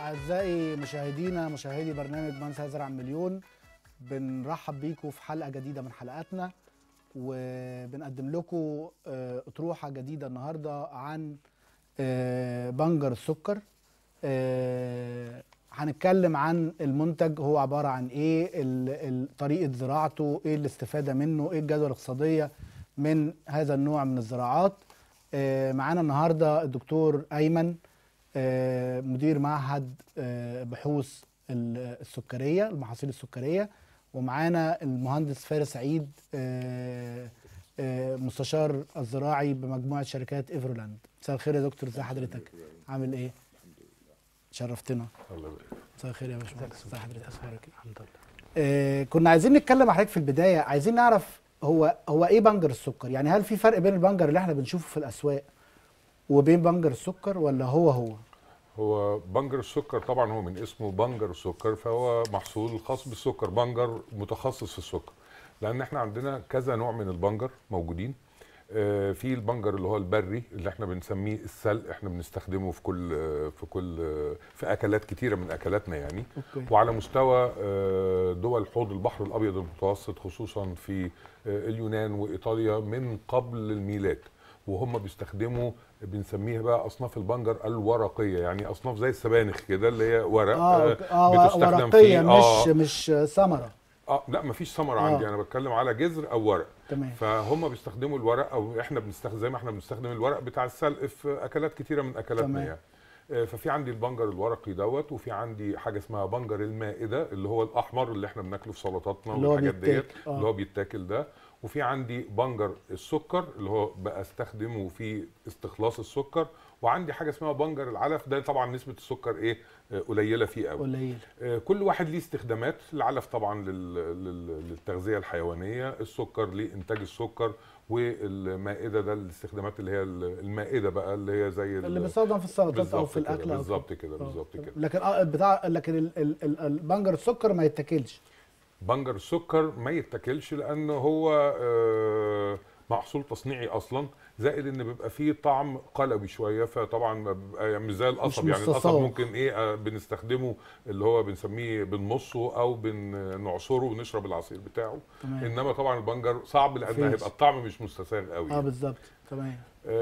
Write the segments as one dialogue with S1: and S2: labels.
S1: أعزائي مشاهدينا مشاهدي برنامج من سيزرع مليون بنرحب بيكم في حلقة جديدة من حلقاتنا وبنقدم لكم آه، أطروحة جديدة النهاردة عن آه، بنجر السكر آه، هنتكلم عن المنتج هو عبارة عن إيه ال- ال- طريقة زراعته إيه الاستفادة منه إيه الجدوى الاقتصادية من هذا النوع من الزراعات آه، معانا النهاردة الدكتور أيمن آه، مدير معهد آه، بحوث ال- السكريه المحاصيل السكريه ومعانا المهندس فارس عيد آه، آه، مستشار الزراعي بمجموعه شركات ايفرولاند مساء الخير يا دكتور ازي حضرتك عامل ايه شرفتنا
S2: الله يبارك
S1: مساء الخير يا باشمهندس ازي حضرتك اخبارك ايه الحمد لله آه، كنا عايزين نتكلم مع حضرتك في البدايه عايزين نعرف هو هو ايه بنجر السكر يعني هل في فرق بين البنجر اللي احنا بنشوفه في الاسواق وبين بنجر السكر ولا هو هو
S2: هو بنجر السكر طبعا هو من اسمه بنجر السكر فهو محصول خاص بالسكر بنجر متخصص في السكر لان احنا عندنا كذا نوع من البنجر موجودين آه، في البنجر اللي هو البري اللي احنا بنسميه السلق احنا بنستخدمه في كل آه، في كل آه، في اكلات كتيره من اكلاتنا يعني
S1: اوكي
S2: وعلى مستوى آه، دول حوض البحر الابيض المتوسط خصوصا في آه، اليونان وايطاليا من قبل الميلاد وهم بيستخدموا بنسميها بقى اصناف البنجر الورقيه يعني اصناف زي السبانخ كده اللي هي ورق
S1: اه
S2: آه،
S1: أوكي. اه
S2: بتستخدم
S1: ورقيه
S2: فيه. آه.
S1: مش مش ثمره
S2: اه لا مفيش ثمره
S1: آه.
S2: عندي انا بتكلم على جذر او ورق
S1: تمام
S2: فهم بيستخدموا الورق او احنا بنستخدم زي ما احنا بنستخدم الورق بتاع السلق في اكلات كتيره من اكلاتنا
S1: تمام.
S2: يعني آه، ففي عندي البنجر الورقي دوت وفي عندي حاجه اسمها بنجر المائده اللي هو الاحمر اللي احنا بناكله في سلطاتنا
S1: اللي هو
S2: والحاجات ديت
S1: بيتاكل. آه.
S2: اللي هو بيتاكل ده وفي عندي بنجر السكر اللي هو بستخدمه في استخلاص السكر وعندي حاجه اسمها بنجر العلف ده طبعا نسبه السكر ايه آه، قليله فيه قوي
S1: قليل
S2: آه، كل واحد ليه استخدامات العلف طبعا لل- لل- للتغذيه الحيوانيه السكر لانتاج السكر والمائده ده الاستخدامات اللي هي المائده بقى اللي هي زي ال-
S1: اللي بيستخدم في السلطات او
S2: بالظبط
S1: في
S2: كده،
S1: الاكل أو
S2: بالظبط
S1: كده.
S2: كده
S1: آه.
S2: بالظبط كده
S1: لكن اه بتاع لكن ال- ال- ال- البنجر السكر ما يتاكلش
S2: بنجر السكر ما يتاكلش لان هو آه، محصول تصنيعي اصلا زائد ان بيبقى فيه طعم قلبي شويه فطبعا ما بيبقى يعني مش زي القصب يعني القصب
S1: مستصاغ.
S2: ممكن ايه آه، بنستخدمه اللي هو بنسميه بنمصه او بنعصره ونشرب العصير بتاعه
S1: تمام
S2: انما طبعا البنجر صعب لان
S1: مفيش.
S2: هيبقى الطعم مش مستساغ قوي
S1: اه بالظبط تمام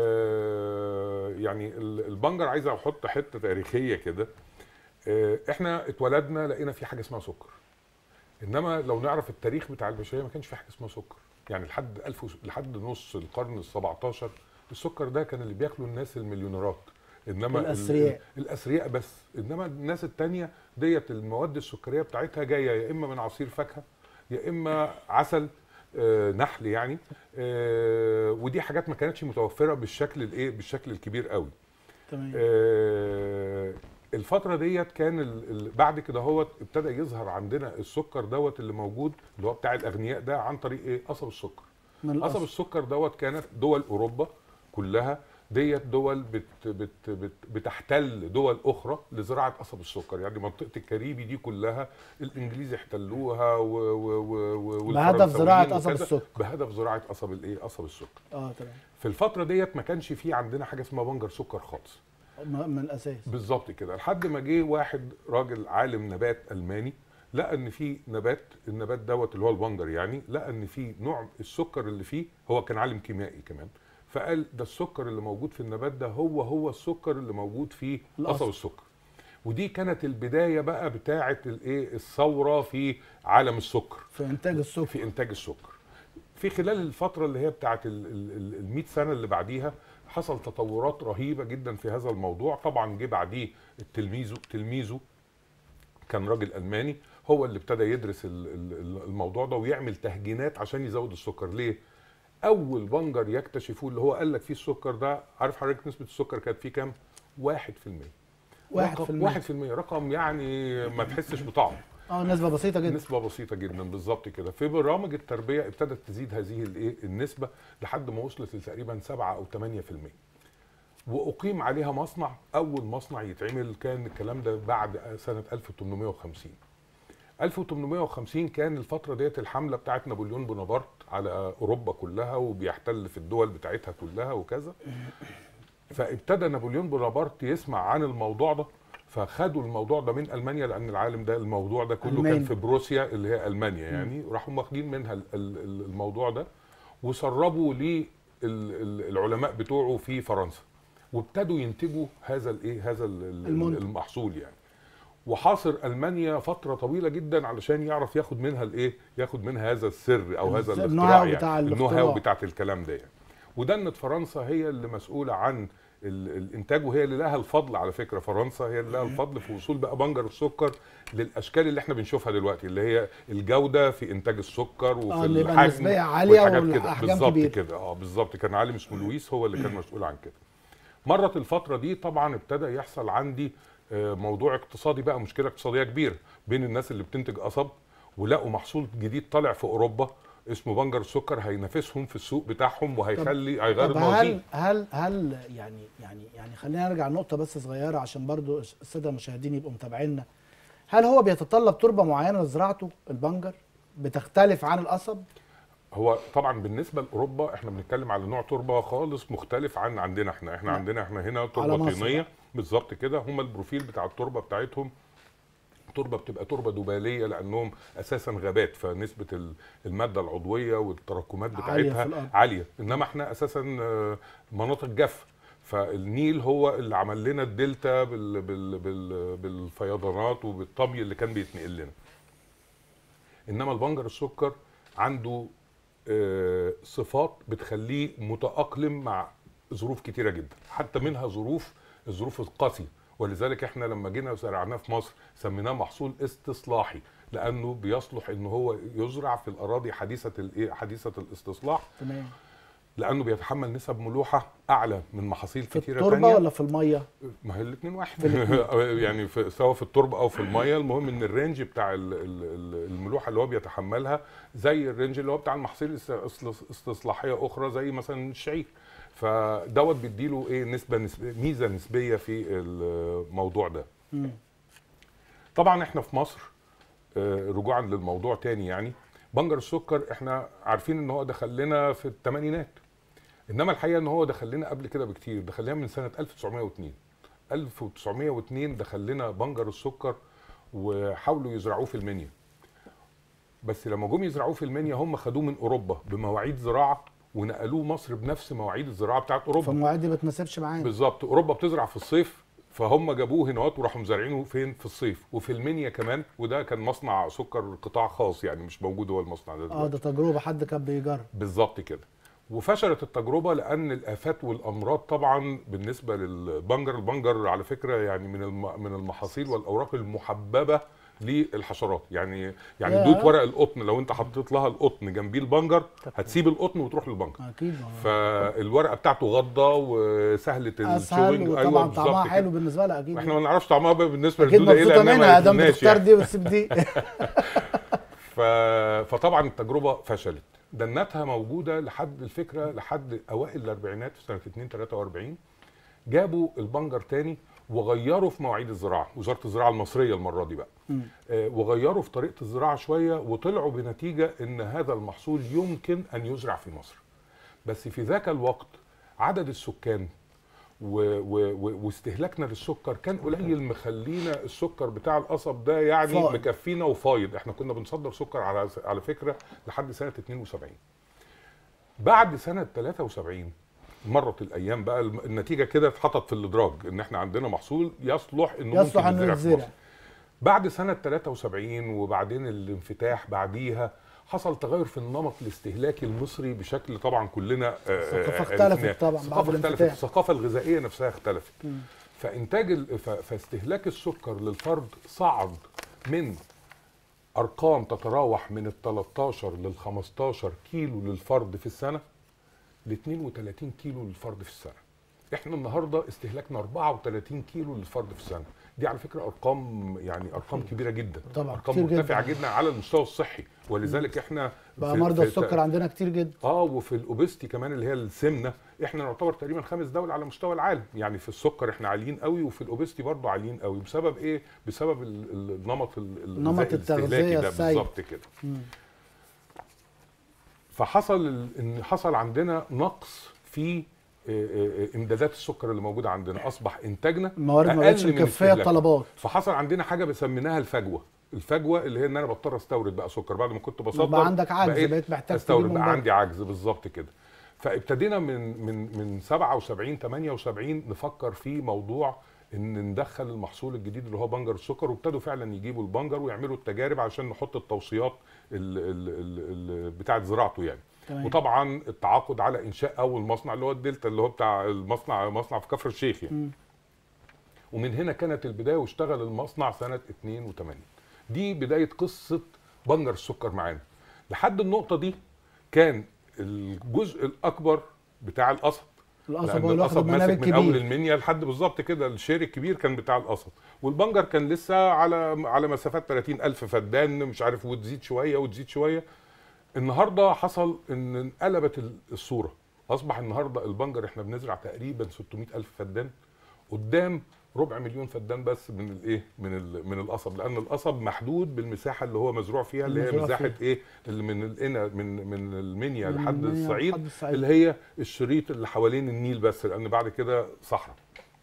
S2: آه، يعني ال- البنجر عايز احط حته تاريخيه كده آه، احنا اتولدنا لقينا في حاجه اسمها سكر انما لو نعرف التاريخ بتاع البشريه ما كانش في حاجه اسمها سكر يعني لحد ألف وس- لحد نص القرن ال 17 السكر ده كان اللي بياكله الناس المليونيرات انما ال-
S1: الأثرياء.
S2: ال- الاثرياء بس انما الناس التانية ديت المواد السكريه بتاعتها جايه يا اما من عصير فاكهه يا اما عسل آه، نحل يعني آه، ودي حاجات ما كانتش متوفره بالشكل الايه بالشكل الكبير قوي
S1: تمام
S2: آه، الفتره ديت كان ال- ال- بعد كده هو ابتدى يظهر عندنا السكر دوت اللي موجود اللي هو بتاع الاغنياء ده عن طريق ايه قصب السكر
S1: من
S2: قصب
S1: الأصل
S2: السكر دوت كانت دول اوروبا كلها ديت دول بت بت بت بتحتل دول اخرى لزراعه قصب السكر يعني منطقه الكاريبي دي كلها الانجليز احتلوها و و و و
S1: بهدف
S2: والفرنساويين
S1: زراعة قصب
S2: وكذا،
S1: السكر.
S2: بهدف زراعه قصب الايه قصب السكر
S1: اه تمام
S2: في الفتره ديت ما كانش في عندنا حاجه اسمها بنجر سكر خالص
S1: م- من الاساس
S2: بالظبط كده لحد ما جه واحد راجل عالم نبات الماني لقى ان في نبات النبات دوت اللي هو البنجر يعني لقى ان في نوع السكر اللي فيه هو كان عالم كيميائي كمان فقال ده السكر اللي موجود في النبات ده هو هو السكر اللي موجود في
S1: الأصل.
S2: قصب السكر ودي كانت البدايه بقى بتاعه الايه الثوره في عالم السكر
S1: في انتاج السكر
S2: في انتاج السكر في خلال الفتره اللي هي بتاعه ال 100 سنه اللي بعديها حصل تطورات رهيبه جدا في هذا الموضوع طبعا جه بعديه التلميذه تلميذه كان راجل الماني هو اللي ابتدى يدرس ال- ال- الموضوع ده ويعمل تهجينات عشان يزود السكر ليه اول بنجر يكتشفوه اللي هو قال لك فيه السكر ده عارف حضرتك نسبه السكر كانت فيه كام 1%
S1: واحد في المية.
S2: 1% رقم يعني ما تحسش بطعمه
S1: اه نسبه بسيطه جدا
S2: نسبة بسيطة جدا بالظبط كده في برامج التربية ابتدت تزيد هذه الايه النسبة لحد ما وصلت لتقريبا 7 او 8% واقيم عليها مصنع اول مصنع يتعمل كان الكلام ده بعد سنة 1850 1850 كان الفترة ديت الحملة بتاعت نابليون بونابرت على اوروبا كلها وبيحتل في الدول بتاعتها كلها وكذا فابتدى نابليون بونابرت يسمع عن الموضوع ده فخدوا الموضوع ده من المانيا لان العالم ده الموضوع ده كله
S1: ألمانيا.
S2: كان في بروسيا اللي هي المانيا يعني راحوا واخدين منها ال- ال- ال- الموضوع ده وسربوا للعلماء بتوعه في فرنسا وابتدوا ينتجوا هذا الايه هذا ال- ال-
S1: المنتج.
S2: المحصول يعني وحاصر المانيا فتره طويله جدا علشان يعرف ياخد منها الايه ياخد منها هذا السر او هذا
S1: النوع
S2: الاختراع
S1: بتاع
S2: يعني
S1: الاختراع.
S2: النو هاو بتاعت الكلام ده يعني ودنة فرنسا هي اللي مسؤوله عن ال- الانتاج وهي اللي لها الفضل على فكره فرنسا هي اللي لها الفضل في وصول بقى بنجر السكر للاشكال اللي احنا بنشوفها دلوقتي اللي هي الجوده في انتاج السكر وفي
S1: اه اللي يبقى
S2: الحجم
S1: النسبيه عاليه
S2: والحاجات كده
S1: والاحجام
S2: بالظبط
S1: كبيره
S2: كده اه بالظبط كان عالم اسمه لويس هو اللي كان مسؤول عن كده مرت الفتره دي طبعا ابتدى يحصل عندي آه، موضوع اقتصادي بقى مشكله اقتصاديه كبيره بين الناس اللي بتنتج قصب ولقوا محصول جديد طالع في اوروبا اسمه بنجر السكر هينافسهم في السوق بتاعهم وهيخلي هيغير
S1: طب
S2: الموازين
S1: هل هل هل يعني يعني يعني خلينا نرجع لنقطه بس صغيره عشان برضو الساده المشاهدين يبقوا متابعينا هل هو بيتطلب تربه معينه لزراعته البنجر بتختلف عن القصب
S2: هو طبعا بالنسبه لاوروبا احنا بنتكلم على نوع تربه خالص مختلف عن عندنا احنا احنا
S1: لا.
S2: عندنا احنا هنا
S1: على
S2: تربه
S1: مصر
S2: طينيه بالظبط كده هم البروفيل بتاع التربه بتاعتهم تربه بتبقى تربه دباليه لانهم اساسا غابات فنسبه ال- الماده العضويه والتراكمات
S1: عالية في
S2: بتاعتها
S1: الأرض.
S2: عاليه انما احنا اساسا آه، مناطق جافه فالنيل هو اللي عمل لنا الدلتا بال بال بال بالفيضانات وبالطمي اللي كان بيتنقل لنا انما البنجر السكر عنده آه، صفات بتخليه متأقلم مع ظروف كتيرة جدا حتى منها ظروف الظروف القاسية ولذلك احنا لما جينا زرعناه في مصر سميناه محصول استصلاحي لانه بيصلح ان هو يزرع في الاراضي حديثه الايه حديثه الاستصلاح
S1: تمام
S2: لانه بيتحمل نسب ملوحه اعلى من محاصيل
S1: في
S2: كتيره
S1: التربه
S2: تانية
S1: ولا في الميه
S2: ما هي الاثنين واحد
S1: في الاتنين.
S2: يعني في سواء في التربه او في الميه المهم ان الرينج بتاع ال- ال- ال- الملوحه اللي هو بيتحملها زي الرينج اللي هو بتاع المحاصيل است- است- استصلاحيه اخرى زي مثلا الشعير فدوت بيديله ايه نسبه نسبة ميزه نسبيه في الموضوع ده
S1: مم.
S2: طبعا احنا في مصر آه، رجوعا للموضوع تاني يعني بنجر السكر احنا عارفين ان هو دخل لنا في الثمانينات انما الحقيقه ان هو دخل لنا قبل كده بكتير دخل لنا من سنه 1902 1902 دخل لنا بنجر السكر وحاولوا يزرعوه في المنيا بس لما جم يزرعوه في المنيا هم خدوه من اوروبا بمواعيد زراعه ونقلوه مصر بنفس مواعيد الزراعه بتاعت اوروبا
S1: فالمواعيد دي ما تناسبش معانا
S2: بالظبط اوروبا بتزرع في الصيف فهم جابوه هنا وراحوا مزارعينه فين في الصيف وفي المنيا كمان وده كان مصنع سكر قطاع خاص يعني مش موجود هو المصنع ده
S1: اه
S2: دلوقتي.
S1: ده تجربه حد كان بيجرب
S2: بالظبط كده وفشلت التجربه لان الافات والامراض طبعا بالنسبه للبنجر البنجر على فكره يعني من الم- من المحاصيل والاوراق المحببه للحشرات يعني يعني
S1: ياه.
S2: دوت ورق القطن لو انت حطيت لها القطن جنبيه البنجر هتسيب القطن وتروح للبنجر
S1: اكيد ما هو
S2: فالورقه بتاعته غضه وسهله
S1: اسهل
S2: الشوينج
S1: وطبعا طعمها
S2: بالظبط
S1: حلو
S2: كده.
S1: بالنسبه لها اكيد
S2: احنا ما نعرفش طعمها بقى بالنسبه
S1: اكيد
S2: للدوده ايه
S1: مبسوطه
S2: لأنها ما
S1: منها دام
S2: أكلناش
S1: بتختار
S2: يعني.
S1: دي وتسيب دي
S2: ف... فطبعا التجربه فشلت دنتها موجوده لحد الفكره لحد اوائل الاربعينات في سنه 2 43 جابوا البنجر تاني وغيروا في مواعيد الزراعه وزاره الزراعه المصريه المره دي بقى
S1: مم.
S2: آه، وغيروا في طريقه الزراعه شويه وطلعوا بنتيجه ان هذا المحصول يمكن ان يزرع في مصر بس في ذاك الوقت عدد السكان و و و واستهلاكنا للسكر كان قليل مخلينا السكر بتاع القصب ده يعني
S1: فائض.
S2: مكفينا وفايض احنا كنا بنصدر سكر على على فكره لحد سنه 72 بعد سنه 73 مرت الايام بقى الم- النتيجه كده اتحطت في الادراج ان احنا عندنا محصول يصلح انه
S1: يصلح
S2: ممكن
S1: انه
S2: يتزرع في
S1: يتزرع
S2: مصر. بعد سنه 73 وبعدين الانفتاح بعديها حصل تغير في النمط الاستهلاكي المصري بشكل طبعا كلنا آه، آه،
S1: الثقافة اختلفت
S2: عرفناه.
S1: طبعاً بعد
S2: الثقافه اختلفت
S1: الانفتاح.
S2: الثقافه الغذائيه نفسها اختلفت
S1: مم.
S2: فانتاج ال- ف- فاستهلاك السكر للفرد صعد من ارقام تتراوح من ال 13 لل 15 كيلو للفرد في السنه ل 32 كيلو للفرد في السنه احنا النهارده استهلاكنا 34 كيلو للفرد في السنه دي على فكره ارقام يعني ارقام كبيره جدا
S1: طبعاً،
S2: ارقام
S1: كتير جداً.
S2: مرتفعه جدا على المستوى الصحي ولذلك احنا
S1: بقى
S2: في-
S1: مرضى
S2: في-
S1: السكر عندنا كتير جدا
S2: اه وفي الاوبستي كمان اللي هي السمنه احنا نعتبر تقريبا خامس دوله على مستوى العالم يعني في السكر احنا عاليين قوي وفي الاوبستي برضه عاليين قوي بسبب ايه بسبب ال- ال- النمط ال- ال-
S1: نمط
S2: الغذائي
S1: التغذية
S2: الاستهلاكي ده
S1: السيء.
S2: بالظبط كده
S1: مم.
S2: فحصل ال- ان حصل عندنا نقص في آه، آه، امدادات السكر اللي موجوده عندنا اصبح انتاجنا
S1: الموارد ما
S2: أقل
S1: بقتش
S2: من
S1: مكفيه
S2: استهلاكنا.
S1: الطلبات
S2: فحصل عندنا حاجه بسميناها الفجوه الفجوه اللي هي ان انا بضطر استورد بقى سكر بعد ما كنت بصدر
S1: بقى عندك عجز
S2: بقيت
S1: بقيت محتاج
S2: استورد
S1: تجيب من
S2: بقى
S1: بره.
S2: عندي عجز بالظبط كده فابتدينا من من من 77 78 نفكر في موضوع ان ندخل المحصول الجديد اللي هو بنجر السكر وابتدوا فعلا يجيبوا البنجر ويعملوا التجارب عشان نحط التوصيات ال ال ال ال بتاعه زراعته يعني
S1: تمام.
S2: وطبعا التعاقد على انشاء اول مصنع اللي هو الدلتا اللي هو بتاع المصنع مصنع في كفر الشيخ يعني
S1: مم.
S2: ومن هنا كانت البدايه واشتغل المصنع سنه 82 دي بدايه قصه بنجر السكر معانا لحد النقطه دي كان الجزء الاكبر بتاع القصب
S1: القصب
S2: لأن
S1: هو اللي واخد
S2: القصب
S1: المنابر
S2: ماسك من اول
S1: الكبير
S2: المنيا لحد بالظبط كده الشير الكبير كان بتاع القصب والبنجر كان لسه على على مسافات 30 الف فدان مش عارف وتزيد شويه وتزيد شويه النهارده حصل ان انقلبت ال- الصوره اصبح النهارده البنجر احنا بنزرع تقريبا 600 الف فدان قدام ربع مليون فدان بس من الايه من ال- من القصب لان القصب محدود بالمساحه اللي هو مزروع فيها اللي هي
S1: مزروع
S2: مساحه
S1: فيها.
S2: ايه اللي من القنا من من المنيا
S1: من
S2: لحد
S1: المنيا
S2: الصعيد
S1: لحد الصعيد.
S2: اللي هي الشريط اللي حوالين النيل بس لان بعد كده صحراء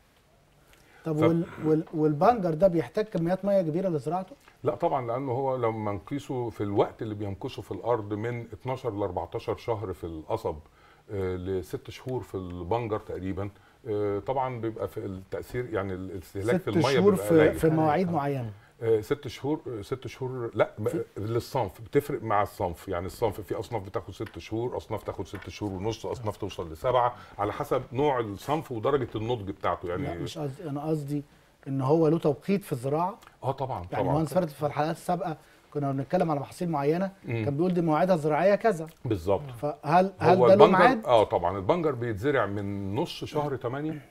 S1: طب
S2: ف-
S1: وال وال والبنجر ده بيحتاج كميات ميه كبيره لزراعته
S2: لا طبعا لانه هو لما نقيسه في الوقت اللي بينقشه في الارض من 12 ل 14 شهر في القصب آه، لست شهور في البنجر تقريبا آه، طبعا بيبقى في التاثير يعني الاستهلاك في
S1: ست
S2: الميه
S1: شهور
S2: بيبقى
S1: في
S2: قليل
S1: في مواعيد معينه
S2: آه، ست شهور آه، ست شهور لا ب- للصنف بتفرق مع الصنف يعني الصنف في اصناف بتاخد ست شهور اصناف تاخد ست شهور ونص اصناف توصل لسبعه على حسب نوع الصنف ودرجه النضج بتاعته
S1: لا
S2: يعني
S1: مش قصدي انا قصدي ان هو له توقيت في الزراعه
S2: اه طبعا
S1: يعني
S2: طبعا
S1: مهندس فرد في الحلقات السابقه كنا بنتكلم على محاصيل معينه
S2: مم.
S1: كان بيقول دي مواعيدها الزراعيه كذا
S2: بالظبط
S1: فهل هل
S2: هو
S1: ده له
S2: البنجر
S1: ميعاد؟
S2: اه طبعا البنجر بيتزرع من نص شهر 8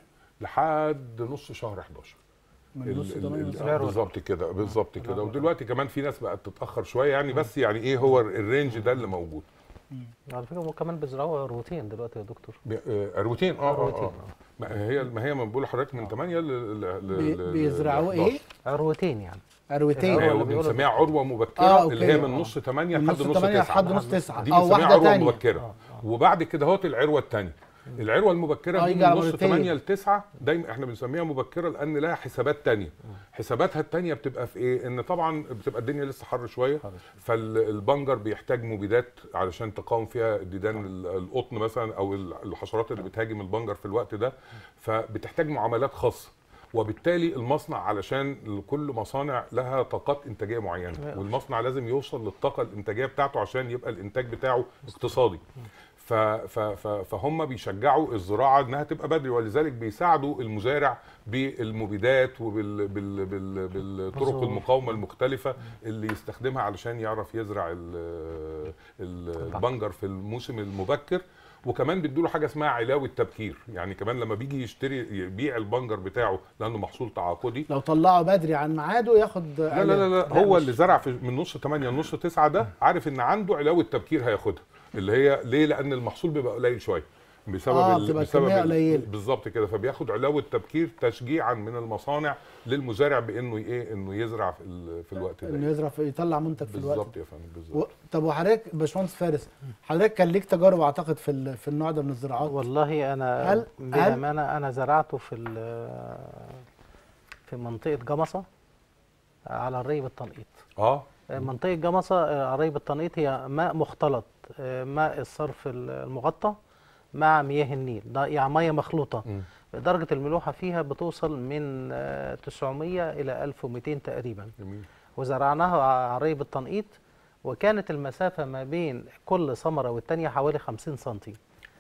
S2: لحد نص شهر 11
S1: من
S2: ال-
S1: نص
S2: ال-
S1: تمانية
S2: ال-
S1: لنص.
S2: آه، بالظبط كده بالظبط كده ودلوقتي كمان في ناس بقت تتاخر شويه يعني بس يعني ايه هو الرينج ده اللي موجود
S3: على فكره هم كمان بيزرعوا روتين دلوقتي يا دكتور
S2: بي- آه، اروتين اه اه
S3: أروتين،
S2: اه ما هي ما هي ما بقول لحضرتك من 8 ل ل-
S1: بي-
S2: ل- ل-
S1: بيزرعوه
S2: ل-
S1: ايه؟
S3: عروتين يعني
S1: عروتين
S3: العروة
S2: ايوه
S3: اللي بيقولوا-
S2: بنسميها عروه مبكره
S1: آه،
S2: اللي هي
S1: أوكي.
S2: من نص 8
S1: من
S2: لحد
S1: نص
S2: نص
S1: 8
S2: 9
S1: لحد نص 9
S2: دي
S1: او
S2: بنسميها
S1: واحده
S2: عروه
S1: ثانيه
S2: مبكره وبعد كده اهوت العروه الثانيه العروه المبكره
S1: آه،
S2: دي
S1: يجي
S2: من
S1: على
S2: نص
S1: مرتين.
S2: 8 ل 9 دايما احنا بنسميها مبكره لان لها حسابات تانية حساباتها التانية بتبقى في ايه ان طبعا بتبقى الدنيا لسه حر شويه فالبنجر بيحتاج مبيدات علشان تقاوم فيها ديدان ال- القطن مثلا او ال- الحشرات اللي بتهاجم البنجر في الوقت ده فبتحتاج معاملات خاصه وبالتالي المصنع علشان كل مصانع لها طاقات انتاجيه معينه والمصنع لازم يوصل للطاقه الانتاجيه بتاعته عشان يبقى الانتاج بتاعه اقتصادي ف ف ف فهم بيشجعوا الزراعه انها تبقى بدري ولذلك بيساعدوا المزارع بالمبيدات وبال بال بال بالطرق
S3: مظبوط.
S2: المقاومه المختلفه اللي يستخدمها علشان يعرف يزرع ال- ال- البنجر في الموسم المبكر وكمان بيدوا له حاجه اسمها علاوه تبكير يعني كمان لما بيجي يشتري يبيع البنجر بتاعه لانه محصول تعاقدي
S1: لو طلعه بدري عن ميعاده ياخد
S2: لا لا لا, لا هو اللي زرع في من نص 8 لنص 9 ده عارف ان عنده علاوه تبكير هياخدها اللي هي ليه لان المحصول بيبقى قليل شويه بسبب
S1: آه،
S2: ال-
S1: بتبقى
S2: بسبب
S1: الكمية
S2: ال-
S1: قليلة.
S2: بالظبط كده فبياخد علاوه تبكير تشجيعا من المصانع للمزارع بانه ايه انه يزرع في, ال- في الوقت ده
S1: انه يزرع في يطلع منتج في الوقت
S2: بالظبط يا فندم
S1: و...
S2: بالظبط
S1: طب وحضرتك باشمهندس فارس حضرتك كان ليك تجارب اعتقد في ال... في النوع ده من الزراعات
S3: والله انا
S1: هل-
S3: بامانه انا زرعته في ال- في منطقه جمصه على الري بالتنقيط
S2: اه
S3: منطقه جمصه آه، على الري بالتنقيط هي ماء مختلط آه، ماء الصرف المغطى مع مياه النيل ده يعني ميه مخلوطه
S2: مم.
S3: درجه الملوحه فيها بتوصل من آه، 900 الى 1200 تقريبا
S2: جميل
S3: وزرعناها على ري بالتنقيط وكانت المسافة ما بين كل ثمرة والتانية حوالي 50 سنتي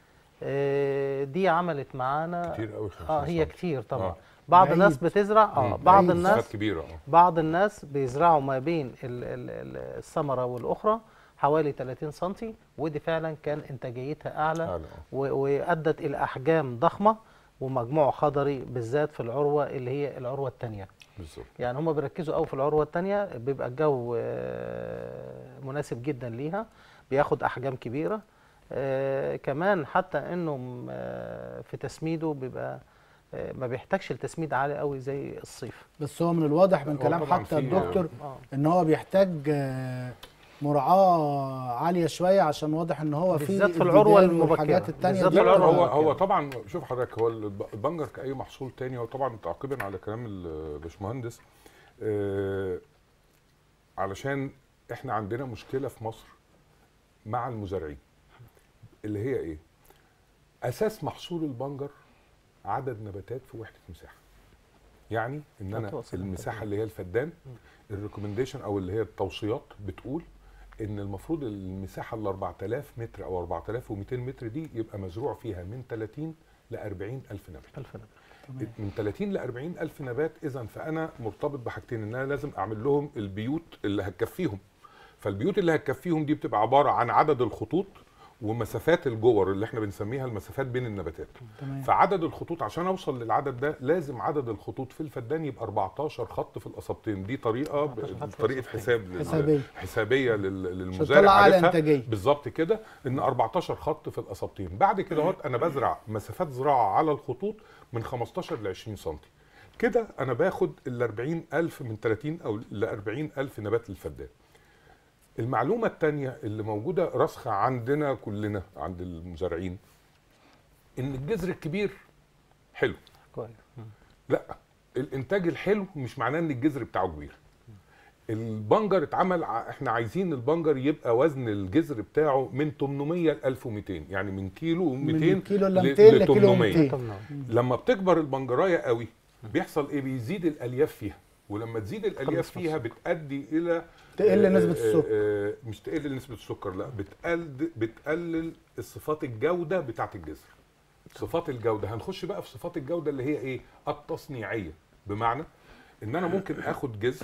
S3: آه، دي عملت معانا
S2: كتير قوي
S3: اه هي كتير طبعا
S2: آه.
S3: بعض
S1: بعيد.
S3: الناس بتزرع اه
S2: مم.
S3: بعض
S1: بعيد.
S3: الناس
S2: مسافات كبيره اه
S3: بعض الناس بيزرعوا ما بين ال- ال- ال- الثمرة والأخرى حوالي 30 سنتي ودي فعلا كان إنتاجيتها أعلى
S2: أعلى، آه.
S3: و- وأدت إلى أحجام ضخمة ومجموع خضري بالذات في العروة اللي هي العروة الثانية
S2: بالظبط
S3: يعني هم بيركزوا قوي في العروه الثانيه بيبقى الجو آه، مناسب جدا ليها بياخد احجام كبيره آه، كمان حتى انه آه، في تسميده بيبقى آه، ما بيحتاجش التسميد عالي قوي زي الصيف
S1: بس هو من الواضح من
S2: هو
S1: كلام
S2: طبعاً
S1: حتى
S2: في-
S1: الدكتور
S3: اه
S1: ان هو بيحتاج آه، مراعاه عاليه شويه عشان واضح ان هو في
S3: بالذات في العروة
S1: الجدال
S3: المبكرة.
S1: والحاجات التانية
S3: بالذات
S1: دي
S3: في
S2: لا لا
S3: العروة
S2: هو
S3: المبكرة.
S2: هو طبعا شوف حضرتك هو الب- البنجر كاي محصول تاني هو طبعا تعقيبا على كلام الباشمهندس آه علشان احنا عندنا مشكله في مصر مع المزارعين اللي هي ايه؟ اساس محصول البنجر عدد نباتات في وحده مساحه يعني ان انا
S3: هتوصل
S2: المساحه
S3: الفدان.
S2: اللي هي الفدان الريكومنديشن او اللي هي التوصيات بتقول ان المفروض المساحه ال 4000 متر او 4200 متر دي يبقى مزروع فيها من 30 ل 40 الف نبات
S3: الف نبات
S1: تمام.
S2: من 30 ل 40 الف نبات اذا فانا مرتبط بحاجتين ان انا لازم اعمل لهم البيوت اللي هتكفيهم فالبيوت اللي هتكفيهم دي بتبقى عباره عن عدد الخطوط ومسافات الجور اللي احنا بنسميها المسافات بين النباتات
S1: تمام
S2: فعدد الخطوط عشان اوصل للعدد ده لازم عدد الخطوط في الفدان يبقى 14 خط في القصبتين دي طريقه
S3: 14 خط في
S2: طريقه
S3: القصبتين.
S2: حساب لل-
S1: حسابية.
S2: حسابيه لل-
S1: عشان
S2: للمزارع
S1: تطلع اعلى
S2: عارفها.
S1: انتاجيه
S2: بالظبط كده ان 14 خط في القصبتين بعد كده اهوت انا بزرع مسافات زراعه على الخطوط من 15 ل 20 سم كده انا باخد ال 40000 من 30 او ل 40000 نبات للفدان المعلومه الثانيه اللي موجوده راسخه عندنا كلنا عند المزارعين ان الجذر الكبير حلو
S3: كويس مم.
S2: لا الانتاج الحلو مش معناه ان الجذر بتاعه كبير البنجر اتعمل ع- احنا عايزين البنجر يبقى وزن الجذر بتاعه من 800 ل 1200 يعني من كيلو
S1: من
S2: 200
S1: كيلو ل
S2: ل-
S1: 200
S2: ل
S1: لكيلو
S2: 800.
S1: 200
S3: طب نعم.
S2: لما بتكبر البنجرايه قوي بيحصل ايه بيزيد الالياف فيها ولما تزيد الالياف
S3: خلص
S2: فيها
S3: السكر.
S2: بتؤدي الى
S1: تقل
S2: آه،
S1: نسبة
S2: آه،
S1: السكر.
S2: آه، مش تقل نسبه السكر لا بتقل بتقلل الصفات الجوده بتاعت الجذر صفات الجوده هنخش بقى في صفات الجوده اللي هي ايه التصنيعيه بمعنى ان انا ممكن اخد جذر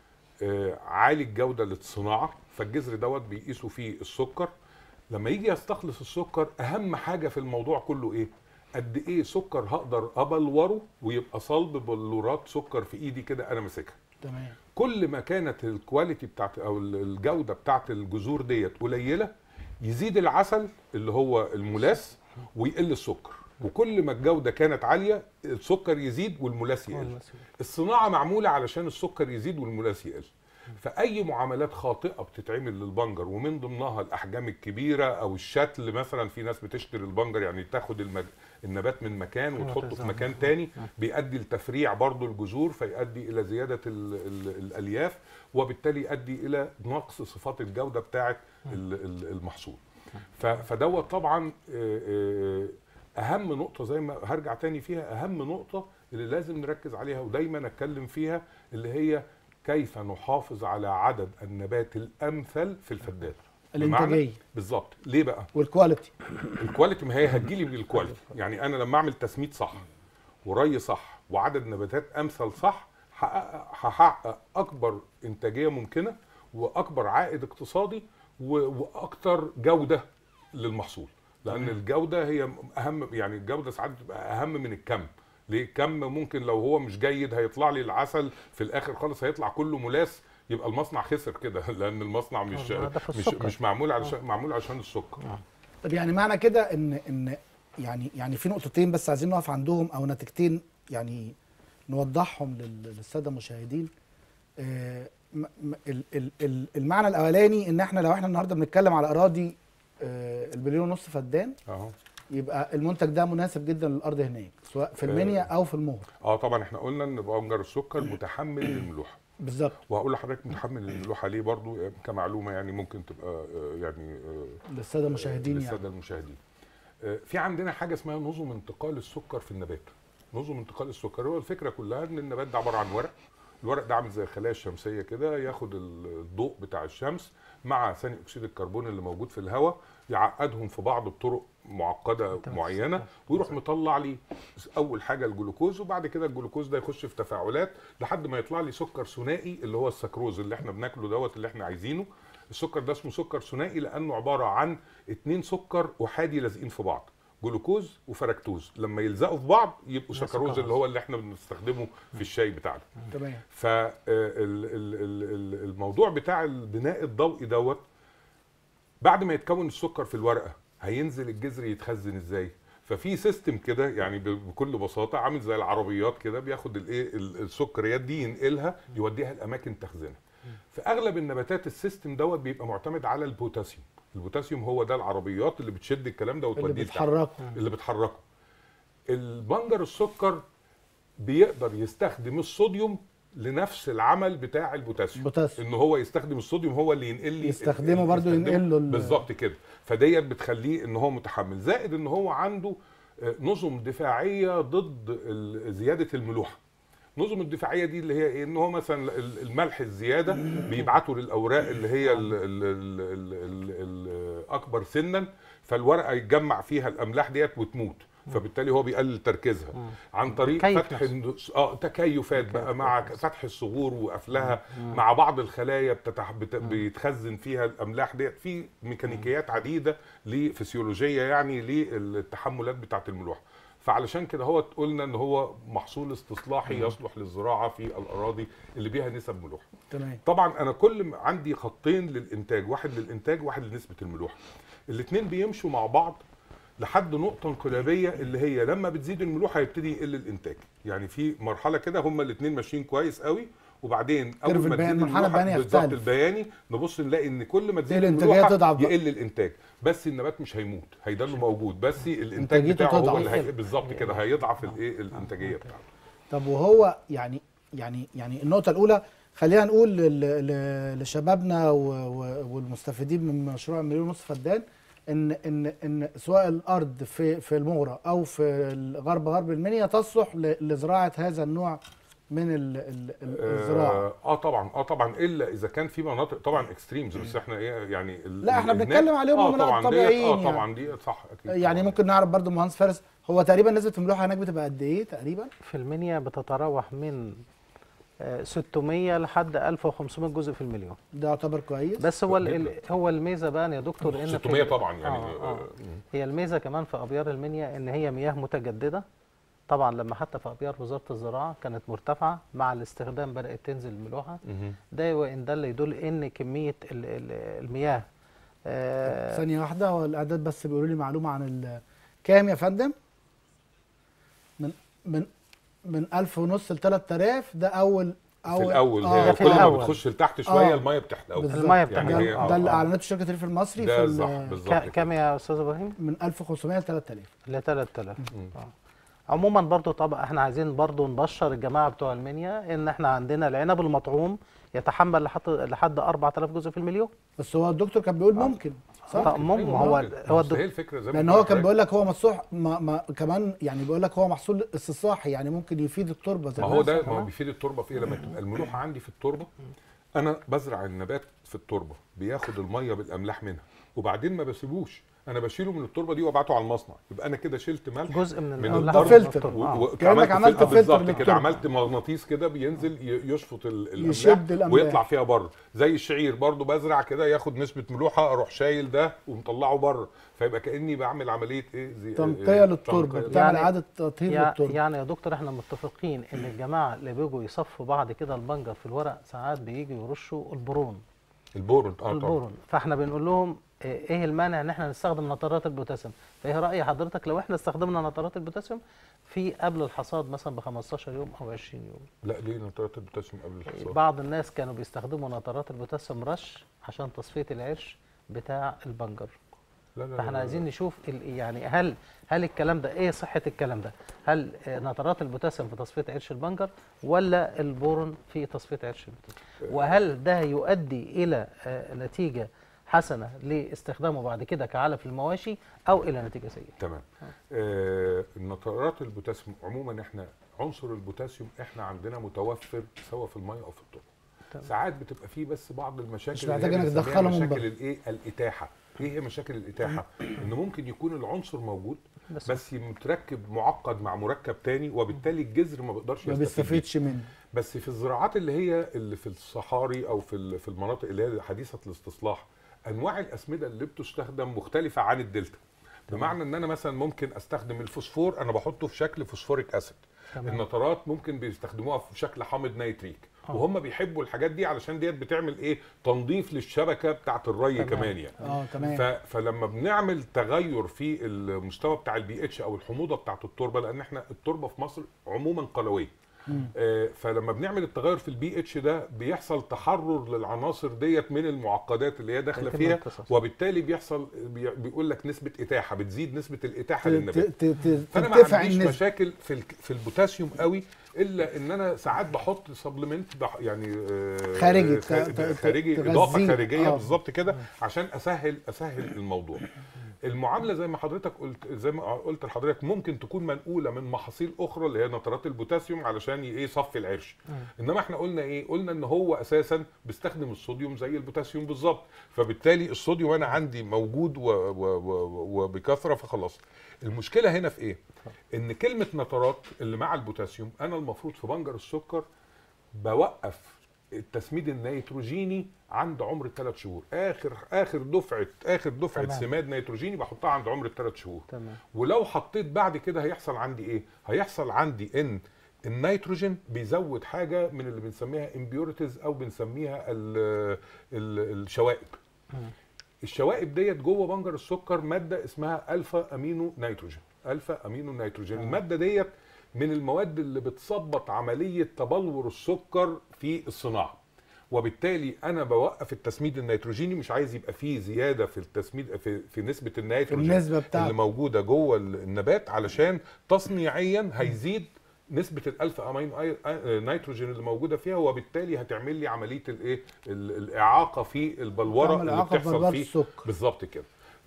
S2: آه، عالي الجوده للصناعه فالجذر دوت بيقيسوا فيه السكر لما يجي يستخلص السكر اهم حاجه في الموضوع كله ايه قد ايه سكر هقدر ابلوره ويبقى صلب بلورات سكر في ايدي كده انا ماسكها
S1: تمام
S2: كل ما كانت الكواليتي بتاعت او الجوده بتاعت الجذور ديت قليله يزيد العسل اللي هو الملاس ويقل السكر وكل ما الجوده كانت عاليه السكر يزيد والملاس يقل
S3: والمسؤول.
S2: الصناعه معموله علشان السكر يزيد والملاس يقل فاي معاملات خاطئه بتتعمل للبنجر ومن ضمنها الاحجام الكبيره او الشتل مثلا في ناس بتشتري البنجر يعني تاخد المج... النبات من مكان وتحطه في
S3: وتزرعه.
S2: مكان تاني بيؤدي لتفريع برضو الجذور فيؤدي الى زياده ال... ال... الالياف وبالتالي يؤدي الى نقص صفات الجوده بتاعه ال- ال- المحصول ف... فدوت طبعا آه، آه، اهم نقطه زي ما هرجع تاني فيها اهم نقطه اللي لازم نركز عليها ودايما اتكلم فيها اللي هي كيف نحافظ على عدد النبات الامثل في الفدان بمعنى-
S1: الانتاجيه
S2: بالظبط ليه بقى
S1: والكواليتي
S2: الكواليتي ما هي هتجيلي من الكواليتي يعني انا لما اعمل تسميد صح وري صح وعدد نباتات امثل صح هحقق هحقق اكبر انتاجيه ممكنه واكبر عائد اقتصادي و- واكتر جوده للمحصول لان الجوده هي اهم يعني الجوده ساعات بتبقى اهم من الكم ليه الكم ممكن لو هو مش جيد هيطلع لي العسل في الاخر خالص هيطلع كله ملاس يبقى المصنع خسر كده لان المصنع مش
S3: آه، ده في
S2: مش
S3: السكر.
S2: مش معمول علشان معمول عشان السكر
S1: طب يعني معنى كده ان ان يعني يعني في نقطتين بس عايزين نقف عندهم او نتيجتين يعني نوضحهم لل- للساده المشاهدين آه، م- م- ال- ال- ال- المعنى الاولاني ان احنا لو احنا النهارده بنتكلم على اراضي آه، البليون ونص فدان
S2: اهو
S1: يبقى المنتج ده مناسب جدا للارض هناك سواء في المنيا او في المهر
S2: اه طبعا احنا قلنا ان بنجر السكر متحمل للملوحه
S1: بالظبط
S2: وهقول لحضرتك متحمل للملوحه ليه برضو كمعلومه يعني ممكن تبقى آه، يعني آه،
S1: للساده المشاهدين يعني
S2: للساده المشاهدين آه، في عندنا حاجه اسمها نظم انتقال السكر في النبات نظم انتقال السكر هو الفكره كلها ان النبات ده عباره عن ورق الورق ده عامل زي الخلايا الشمسيه كده ياخد الضوء بتاع الشمس مع ثاني اكسيد الكربون اللي موجود في الهواء يعقدهم في بعض بطرق معقده
S3: تمام.
S2: معينه ويروح مطلع لي اول حاجه الجلوكوز وبعد كده الجلوكوز ده يخش في تفاعلات لحد ما يطلع لي سكر ثنائي اللي هو السكروز اللي احنا بناكله دوت اللي احنا عايزينه السكر ده اسمه سكر ثنائي لانه عباره عن اتنين سكر احادي لازقين في بعض جلوكوز وفركتوز لما يلزقوا في بعض يبقوا
S3: ده
S2: سكروز
S3: سكروز.
S2: اللي هو اللي احنا بنستخدمه في الشاي بتاعنا
S1: تمام
S2: فالموضوع بتاع البناء الضوئي دوت بعد ما يتكون السكر في الورقه هينزل الجذر يتخزن ازاي ففي سيستم كده يعني ب- بكل بساطه عامل زي العربيات كده بياخد الايه ال- السكريات دي ينقلها يوديها لاماكن تخزينها في اغلب النباتات السيستم دوت بيبقى معتمد على البوتاسيوم البوتاسيوم هو ده العربيات اللي بتشد الكلام ده
S1: اللي
S2: وتوديه لتحت.
S1: بتحركه
S2: اللي بتحركه البنجر السكر بيقدر يستخدم الصوديوم لنفس العمل بتاع البوتاسيوم
S1: بوتاسيوم
S2: ان هو يستخدم الصوديوم هو اللي ينقل لي
S1: يستخدمه برضو
S2: يستخدمه
S1: ينقل له ال-
S2: بالظبط كده فديت بتخليه ان هو متحمل زائد ان هو عنده آه، نظم دفاعيه ضد ال- زياده الملوحه نظم الدفاعيه دي اللي هي ايه ان هو مثلا ال- الملح الزياده بيبعته للاوراق اللي هي ال ال ال ال ال ال اكبر سنا فالورقه يتجمع فيها الاملاح ديت وتموت فبالتالي هو بيقلل تركيزها عن طريق
S3: تكيف
S2: فتح
S3: نفسه.
S2: النص- اه تكيفات بقى مع فتح الصغور وقفلها مع بعض الخلايا بتتح... بت... بيتخزن فيها الاملاح ديت في ميكانيكيات عديده لفسيولوجيه يعني للتحملات بتاعه الملوحه فعلشان كده هو قلنا ان هو محصول استصلاحي يصلح للزراعه في الاراضي اللي بيها نسب ملوحه
S1: تمام
S2: طبعا انا كل ما عندي خطين للانتاج واحد للانتاج واحد لنسبه الملوحه الاثنين بيمشوا مع بعض لحد نقطه انقلابيه اللي هي لما بتزيد الملوحه يبتدي يقل الانتاج يعني في مرحله كده هما الاثنين ماشيين كويس قوي وبعدين اول
S1: كيرف
S2: ما
S1: البيان-
S2: تزيد
S1: المنحنى
S2: الملوحه
S1: البياني
S2: بالظبط
S1: يختلف.
S2: البياني نبص نلاقي ان كل ما تزيد
S1: الإنتاجية
S2: الملوحه
S1: تضعف بقى.
S2: يقل الانتاج بس النبات مش هيموت هيضل موجود بس الانتاج
S1: إنتاجيته
S2: بتاعه هو
S1: تضعف.
S2: اللي هي بالظبط كده هيضعف الايه الانتاجيه بتاعته
S1: طب وهو يعني يعني يعني النقطة الأولى خلينا نقول لل- ل- لشبابنا و- و- والمستفيدين من مشروع مليون ونص فدان ان ان ان سواء الارض في في المغرة او في غرب غرب المنيا تصلح ل- لزراعة هذا النوع من ال- ال- ال- الزراعة
S2: اه آه طبعا اه طبعا الا اذا كان في مناطق طبعا اكستريمز بس احنا ايه يعني ال-
S1: لا، احنا
S2: ال-
S1: بنتكلم
S2: هناك-
S1: عليهم
S2: اه
S1: مناطق
S2: طبعا ديت-
S1: طبيعيين
S2: اه
S1: يعني.
S2: طبعا دي صح اكيد
S1: يعني
S2: طبعاً.
S1: ممكن نعرف برضو مهندس فارس هو تقريبا نسبة الملوحة هناك بتبقى قد ايه تقريبا؟
S3: في المنيا بتتراوح من آه، 600 لحد 1500 جزء في المليون
S1: ده يعتبر كويس
S3: بس هو ال-
S2: جداً.
S3: ال- هو الميزه بقى يا دكتور ان في
S2: 600 طبعا يعني
S3: آه،
S2: آه.
S3: آه. هي الميزه كمان في ابيار المنيا ان هي مياه متجدده طبعا لما حتى في ابيار وزاره الزراعه كانت مرتفعه مع الاستخدام بدات تنزل الملوحه
S2: مهم.
S3: ده وان ده اللي يدل ان كميه ال- ال- المياه آه،
S1: ثانية واحدة هو الإعداد بس بيقولوا لي معلومة عن ال كام يا فندم؟ من من من 1000 ونص ل 3000 ده أول
S2: في الاول
S1: آه،
S2: هي
S3: في
S2: كل ما
S3: الأول.
S2: بتخش لتحت شويه
S1: آه.
S2: الميه بتحلق
S1: بالظبط.
S3: المية
S1: ده,
S3: بتاعتها.
S2: يعني هي- آه،
S1: ده اللي
S2: آه.
S1: أعلنته شركة الريف المصري
S2: ده
S1: في
S2: صح
S1: ال-
S2: بالظبط
S3: كا-
S2: كده.
S3: كام يا استاذ ابراهيم؟
S1: من 1500 ل 3000
S3: ل 3000
S2: مم.
S3: آه. عموما برضو طبعا احنا عايزين برضو نبشر الجماعه بتوع المنيا ان احنا عندنا العنب المطعوم يتحمل لحد لحد 4000 جزء في المليون
S1: بس هو الدكتور كان بيقول ممكن صح؟
S3: طب ممكن
S2: أيوة،
S3: هو
S2: ممكن.
S3: هو
S2: بس
S3: الدك-
S2: هي الفكره زي ما
S1: لأن
S2: قلت
S1: هو كان
S2: لحضرتك.
S1: بيقول لك هو مصلوح ما ما كمان يعني بيقول لك هو محصول استصلاحي يعني ممكن يفيد التربة زي
S2: ما
S1: ما
S2: هو
S1: أنت
S2: ده
S1: صح؟
S2: ما هو بيفيد التربه في ايه لما تبقى الملوحه عندي في التربه انا بزرع النبات في التربه بياخد الميه بالاملاح منها وبعدين ما بسيبوش انا بشيله من التربه دي وابعته على المصنع يبقى انا كده شلت ملح
S3: جزء من
S2: من
S3: الأملاح
S1: ده
S2: الأرض
S1: فلتر.
S3: والتربة.
S2: و-
S3: آه.
S2: و-
S1: كأنك عملت
S2: فلتر
S1: فلتر
S2: بالظبط كده
S1: للتربة.
S2: عملت مغناطيس كده بينزل ي- يشفط ال- الاملاح
S1: يشد الأملاح.
S2: ويطلع فيها بره زي الشعير برضو بزرع كده ياخد نسبه ملوحه اروح شايل ده ومطلعه بره فيبقى كاني بعمل عمليه ايه زي
S1: تنقية
S2: إيه،
S1: للتربة
S2: تنقية.
S1: بتعمل
S3: يعني-
S1: إعادة تطهير
S3: يع-
S1: للتربة
S3: يعني يا دكتور احنا متفقين ان الجماعه اللي بيجوا يصفوا بعد كده البنجر في الورق ساعات بييجوا يرشوا البرون
S2: البورون اه طبعا
S3: البورون فاحنا بنقول لهم اه، ايه المانع ان احنا نستخدم نترات البوتاسيوم فايه راي حضرتك لو احنا استخدمنا نترات البوتاسيوم في قبل الحصاد مثلا ب 15 يوم او 20 يوم
S2: لا ليه نترات البوتاسيوم قبل الحصاد
S3: بعض الناس كانوا بيستخدموا نترات البوتاسيوم رش عشان تصفيه العرش بتاع البنجر
S2: لا لا لا
S3: فاحنا
S2: لا.
S3: عايزين نشوف ال- يعني هل هل الكلام ده ايه صحه الكلام ده؟ هل آه، نترات البوتاسيوم في تصفيه عرش البنجر ولا البورون في تصفيه عرش البوتاسيوم؟ وهل ده يؤدي الى آه، نتيجه حسنه لاستخدامه بعد كده كعلف للمواشي او الى نتيجه سيئه؟
S2: تمام آه النترات البوتاسيوم عموما احنا عنصر البوتاسيوم احنا عندنا متوفر سواء في الميه او في التربه
S3: تمام.
S2: ساعات بتبقى فيه بس بعض المشاكل
S1: مش
S2: اللي هي
S1: محتاج إنك
S2: بنسميها
S1: تدخله من
S2: مشاكل
S1: بره.
S2: الايه الاتاحه ايه هي مشاكل الاتاحه ان ممكن يكون العنصر موجود
S3: بس,
S2: بس متركب معقد مع مركب تاني وبالتالي الجذر ما بيقدرش
S1: ما
S2: يستفيد بيه.
S1: بيستفيدش منه
S2: بس في الزراعات اللي هي اللي في الصحاري او في ال- في المناطق اللي هي حديثه الاستصلاح انواع الاسمده اللي بتستخدم مختلفه عن الدلتا بمعنى ان انا مثلا ممكن استخدم الفوسفور انا بحطه في شكل فوسفوريك اسيد
S3: تمام.
S2: النترات ممكن بيستخدموها في شكل حامض نيتريك
S3: آه.
S2: وهم بيحبوا الحاجات دي علشان ديت بتعمل ايه تنظيف للشبكه بتاعه الري
S3: تمام.
S2: كمان يعني
S1: اه تمام
S2: ف... فلما بنعمل تغير في المستوى بتاع البي اتش او الحموضه بتاعه التربه لان احنا التربه في مصر عموما قلويه آه، فلما بنعمل التغير في البي اتش ده بيحصل تحرر للعناصر ديت من المعقدات اللي هي داخله
S3: يتم
S2: فيها
S3: امتصاصها.
S2: وبالتالي بيحصل بي- بيقول لك نسبه اتاحه بتزيد نسبه الاتاحه
S1: ت-
S2: للنبات
S1: ت- ت-
S2: فانا ما
S1: ترتفع
S2: عنديش
S1: النسبه
S2: مشاكل في الك- في البوتاسيوم قوي الا ان انا ساعات بحط سبلمنت يعني آه،
S1: خارجي،
S2: خ-
S1: ت- ت-
S2: خارجي
S1: تغذيه.
S2: اضافه خارجيه
S1: آه.
S2: بالظبط كده عشان اسهل اسهل الموضوع المعامله زي ما حضرتك قلت زي ما قلت لحضرتك ممكن تكون منقوله من محاصيل اخرى اللي هي نترات البوتاسيوم علشان ي- ايه يصفي العرش انما احنا قلنا ايه قلنا ان هو اساسا بيستخدم الصوديوم زي البوتاسيوم بالظبط فبالتالي الصوديوم انا عندي موجود و- و- و- وبكثره فخلاص المشكله هنا في ايه ان كلمه نترات اللي مع البوتاسيوم انا المفروض في بنجر السكر بوقف التسميد النيتروجيني عند عمر الثلاث شهور اخر اخر دفعه اخر دفعه
S3: تمام.
S2: سماد نيتروجيني بحطها عند عمر الثلاث شهور
S3: تمام
S2: ولو حطيت بعد كده هيحصل عندي ايه هيحصل عندي ان النيتروجين بيزود حاجه من اللي بنسميها امبيورتيز او بنسميها ال ال الشوائب الشوائب ديت جوه بنجر السكر ماده اسمها الفا امينو نيتروجين الفا امينو نيتروجين الماده ديت من المواد اللي بتثبط عمليه تبلور السكر في الصناعه وبالتالي انا بوقف التسميد النيتروجيني مش عايز يبقى فيه زياده في التسميد في, في نسبه النيتروجين
S1: النسبة بتاعته.
S2: اللي موجوده جوه النبات علشان تصنيعيا هيزيد نسبه الالفا امينو أي- آه، نيتروجين اللي موجوده فيها وبالتالي هتعمل لي عمليه الايه ال- الاعاقه في البلوره
S1: تعمل
S2: اللي
S1: إعاقة في
S2: بتحصل
S1: بلورة
S2: فيه
S1: السكر.
S2: بالظبط كده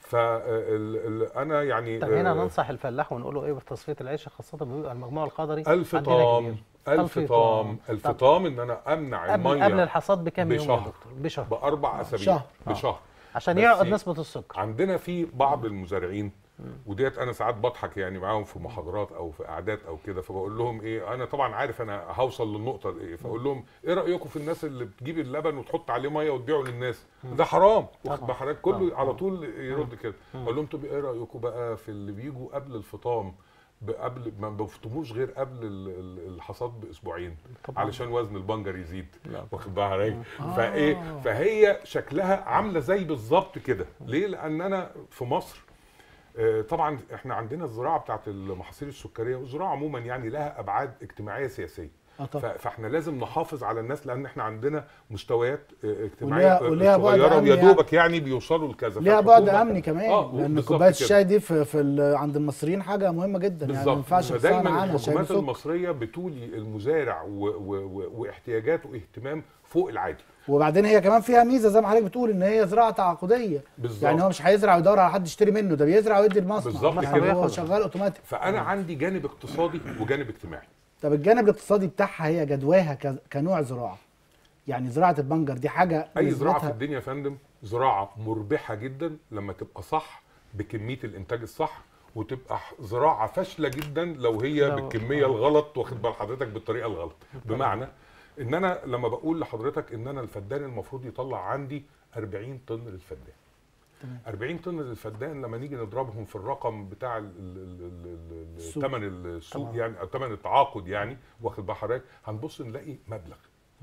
S2: فانا يعني
S3: طب هنا
S2: آه،
S3: ننصح الفلاح ونقول له ايه بتصفيه العيش خاصه بيبقى المجموع القدري
S2: ألف
S3: عندنا
S2: طام
S3: كبير.
S2: ألف طام ألف
S3: طب
S2: طام إن أنا أمنع
S3: قبل قبل
S2: المية
S3: الحصاد بكام يوم يا
S2: بشهر.
S3: دكتور بشهر
S2: بأربع أسابيع
S1: شهر.
S2: بشهر
S3: عشان
S2: بس
S3: يعقد نسبه السكر
S2: عندنا في بعض المزارعين وديت انا ساعات بضحك يعني معاهم في محاضرات او في قعدات او كده فبقول لهم ايه انا طبعا عارف انا هوصل للنقطه دي ايه فاقول لهم ايه رايكم في الناس اللي بتجيب اللبن وتحط عليه ميه وتبيعه للناس ده حرام واخد بحضرتك كله على طول يرد كده اقول لهم طب ايه رايكم بقى في اللي بيجوا قبل الفطام ب- قبل ما بيفطموش غير قبل ال- ال- الحصاد باسبوعين
S3: طبعاً.
S2: علشان وزن البنجر يزيد
S3: لا.
S2: واخد بالك فايه فهي شكلها عامله زي بالظبط كده ليه لان انا في مصر آه، طبعا احنا عندنا الزراعه بتاعت المحاصيل السكريه والزراعه عموما يعني لها ابعاد اجتماعيه سياسيه
S1: اه
S2: ف-
S1: طبعا
S2: فاحنا لازم نحافظ على الناس لان احنا عندنا مستويات آه، اجتماعيه
S1: وليها-
S2: آه،
S1: وليها بعد
S2: صغيره
S1: أمني
S2: ويا
S1: يعني.
S2: دوبك يعني بيوصلوا لكذا
S1: ليها بعد
S2: فالحكومة-
S1: امني كمان
S2: آه،
S1: لان
S2: بالظبط
S1: كوبايه
S2: كده.
S1: الشاي دي في, في ال- عند المصريين حاجه مهمه جدا يعني ما
S2: بالظبط
S1: ينفعش تستغنى
S2: فدايما
S1: عنها شاي
S2: الحكومات
S1: بسكر
S2: المصريه بتولي المزارع و- و- و- واحتياجاته اهتمام فوق العادي
S1: وبعدين هي كمان فيها ميزه زي ما حضرتك بتقول ان هي زراعه تعاقديه
S2: بالظبط.
S1: يعني هو مش هيزرع ويدور على حد يشتري منه ده بيزرع ويدي المصنع
S2: بالظبط
S1: يعني
S3: كده.
S1: هو شغال اوتوماتيك
S2: فانا عندي جانب اقتصادي وجانب اجتماعي
S1: طب الجانب الاقتصادي بتاعها هي جدواها ك- كنوع زراعه يعني زراعه البنجر دي حاجه
S2: اي زراعه في
S1: نسبتها-
S2: الدنيا يا فندم زراعه مربحه جدا لما تبقى صح بكميه الانتاج الصح وتبقى ح- زراعه فاشله جدا لو هي
S3: لو-
S2: بالكميه الغلط واخد بال حضرتك بالطريقه الغلط بمعنى ان انا لما بقول لحضرتك ان انا الفدان المفروض يطلع عندي 40 طن للفدان
S1: تمام.
S2: 40 طن للفدان لما نيجي نضربهم في الرقم بتاع ال- ال- ال- ال- ال-
S1: السوق.
S2: ثمن السوق
S3: طبعا.
S2: يعني او ثمن التعاقد يعني واخد بال حضرتك هنبص نلاقي مبلغ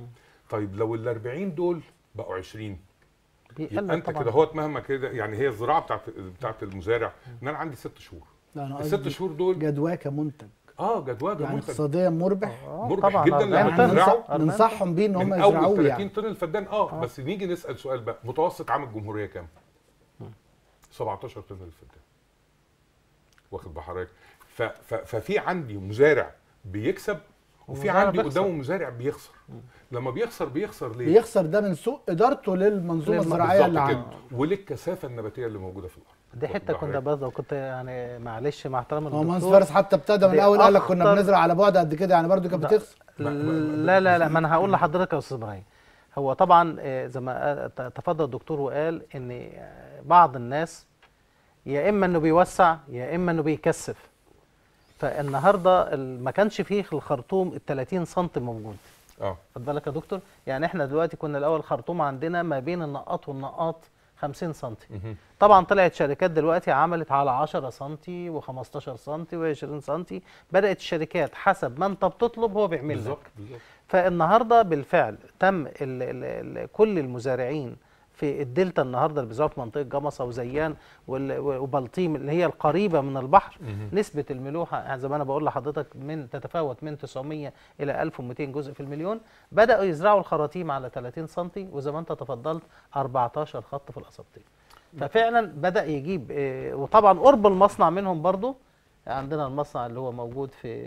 S2: طيب لو ال 40 دول بقوا 20
S3: بيقلل
S2: يبقى انت
S3: طبعاً.
S2: كده هوت مهما كده يعني هي الزراعه بتاعت بتاعت المزارع ان انا عندي ست شهور
S1: لا انا
S2: الست
S1: قصدي
S2: شهور دول
S1: جدواه كمنتج
S2: اه جدوى
S1: يعني
S2: منتج
S1: اقتصاديا مربح
S3: آه،
S2: مربح
S3: طبعاً،
S2: جداً
S3: 40
S2: لما
S3: طن.
S2: تزرعه.
S3: 40
S1: ننصحهم بيه ان هم
S2: من اول
S1: يزرعوه
S2: 30
S1: يعني
S2: طن الفدان اه بس نيجي نسال سؤال بقى متوسط عام الجمهوريه كام 17 طن للفدان واخد بحضرتك ف- ف- ففي عندي مزارع بيكسب وفي
S3: ومزارع
S2: عندي
S3: بيخسر.
S2: قدامه مزارع بيخسر لما بيخسر بيخسر ليه
S1: بيخسر ده من سوء ادارته للمنظومه
S3: للم-
S1: الزراعيه اللي
S2: بالظبط كده
S1: عنده
S2: وللكثافه النباتيه اللي موجوده في الارض
S3: دي
S2: واخد
S3: حته
S2: بال
S3: كنا
S2: حضرتك؟
S3: برضه كنت يعني معلش مع احترام
S1: هو مهندس
S3: الدكتور
S1: فارس حتى ابتدى من
S3: دي
S1: الاول قال لك كنا
S3: أخطر-
S1: بنزرع على بعد قد كده يعني برضه كانت
S3: لا.
S1: بتخسر
S3: لا لا لا ما انا هقول لحضرتك يا استاذ ابراهيم هو طبعا آه، زي ما آه، ت- تفضل الدكتور وقال ان آه، بعض الناس يا اما انه بيوسع يا اما انه بيكثف فالنهارده ال- ما كانش فيه الخرطوم ال 30 سم موجود
S2: اه
S3: خد بالك يا دكتور يعني احنا دلوقتي كنا الاول الخرطوم عندنا ما بين النقاط والنقاط 50 سم
S2: مهم.
S3: طبعا طلعت شركات دلوقتي عملت على 10 سم و15 سم و20 سم بدات الشركات حسب ما انت بتطلب هو بيعمل لك
S2: بالظبط بالظبط
S3: فالنهارده بالفعل تم ال ال ال كل المزارعين في في الدلتا النهارده اللي بيزرعوا في منطقه جمصه وزيان وال- وبلطيم اللي هي القريبه من البحر نسبه الملوحه يعني زي ما انا بقول لحضرتك من تتفاوت من 900 الى 1200 جزء في المليون بداوا يزرعوا الخراطيم على 30 سم وزي ما انت تفضلت 14 خط في الاسابطين ففعلا بدا يجيب آه، وطبعا قرب المصنع منهم برضو عندنا المصنع اللي هو موجود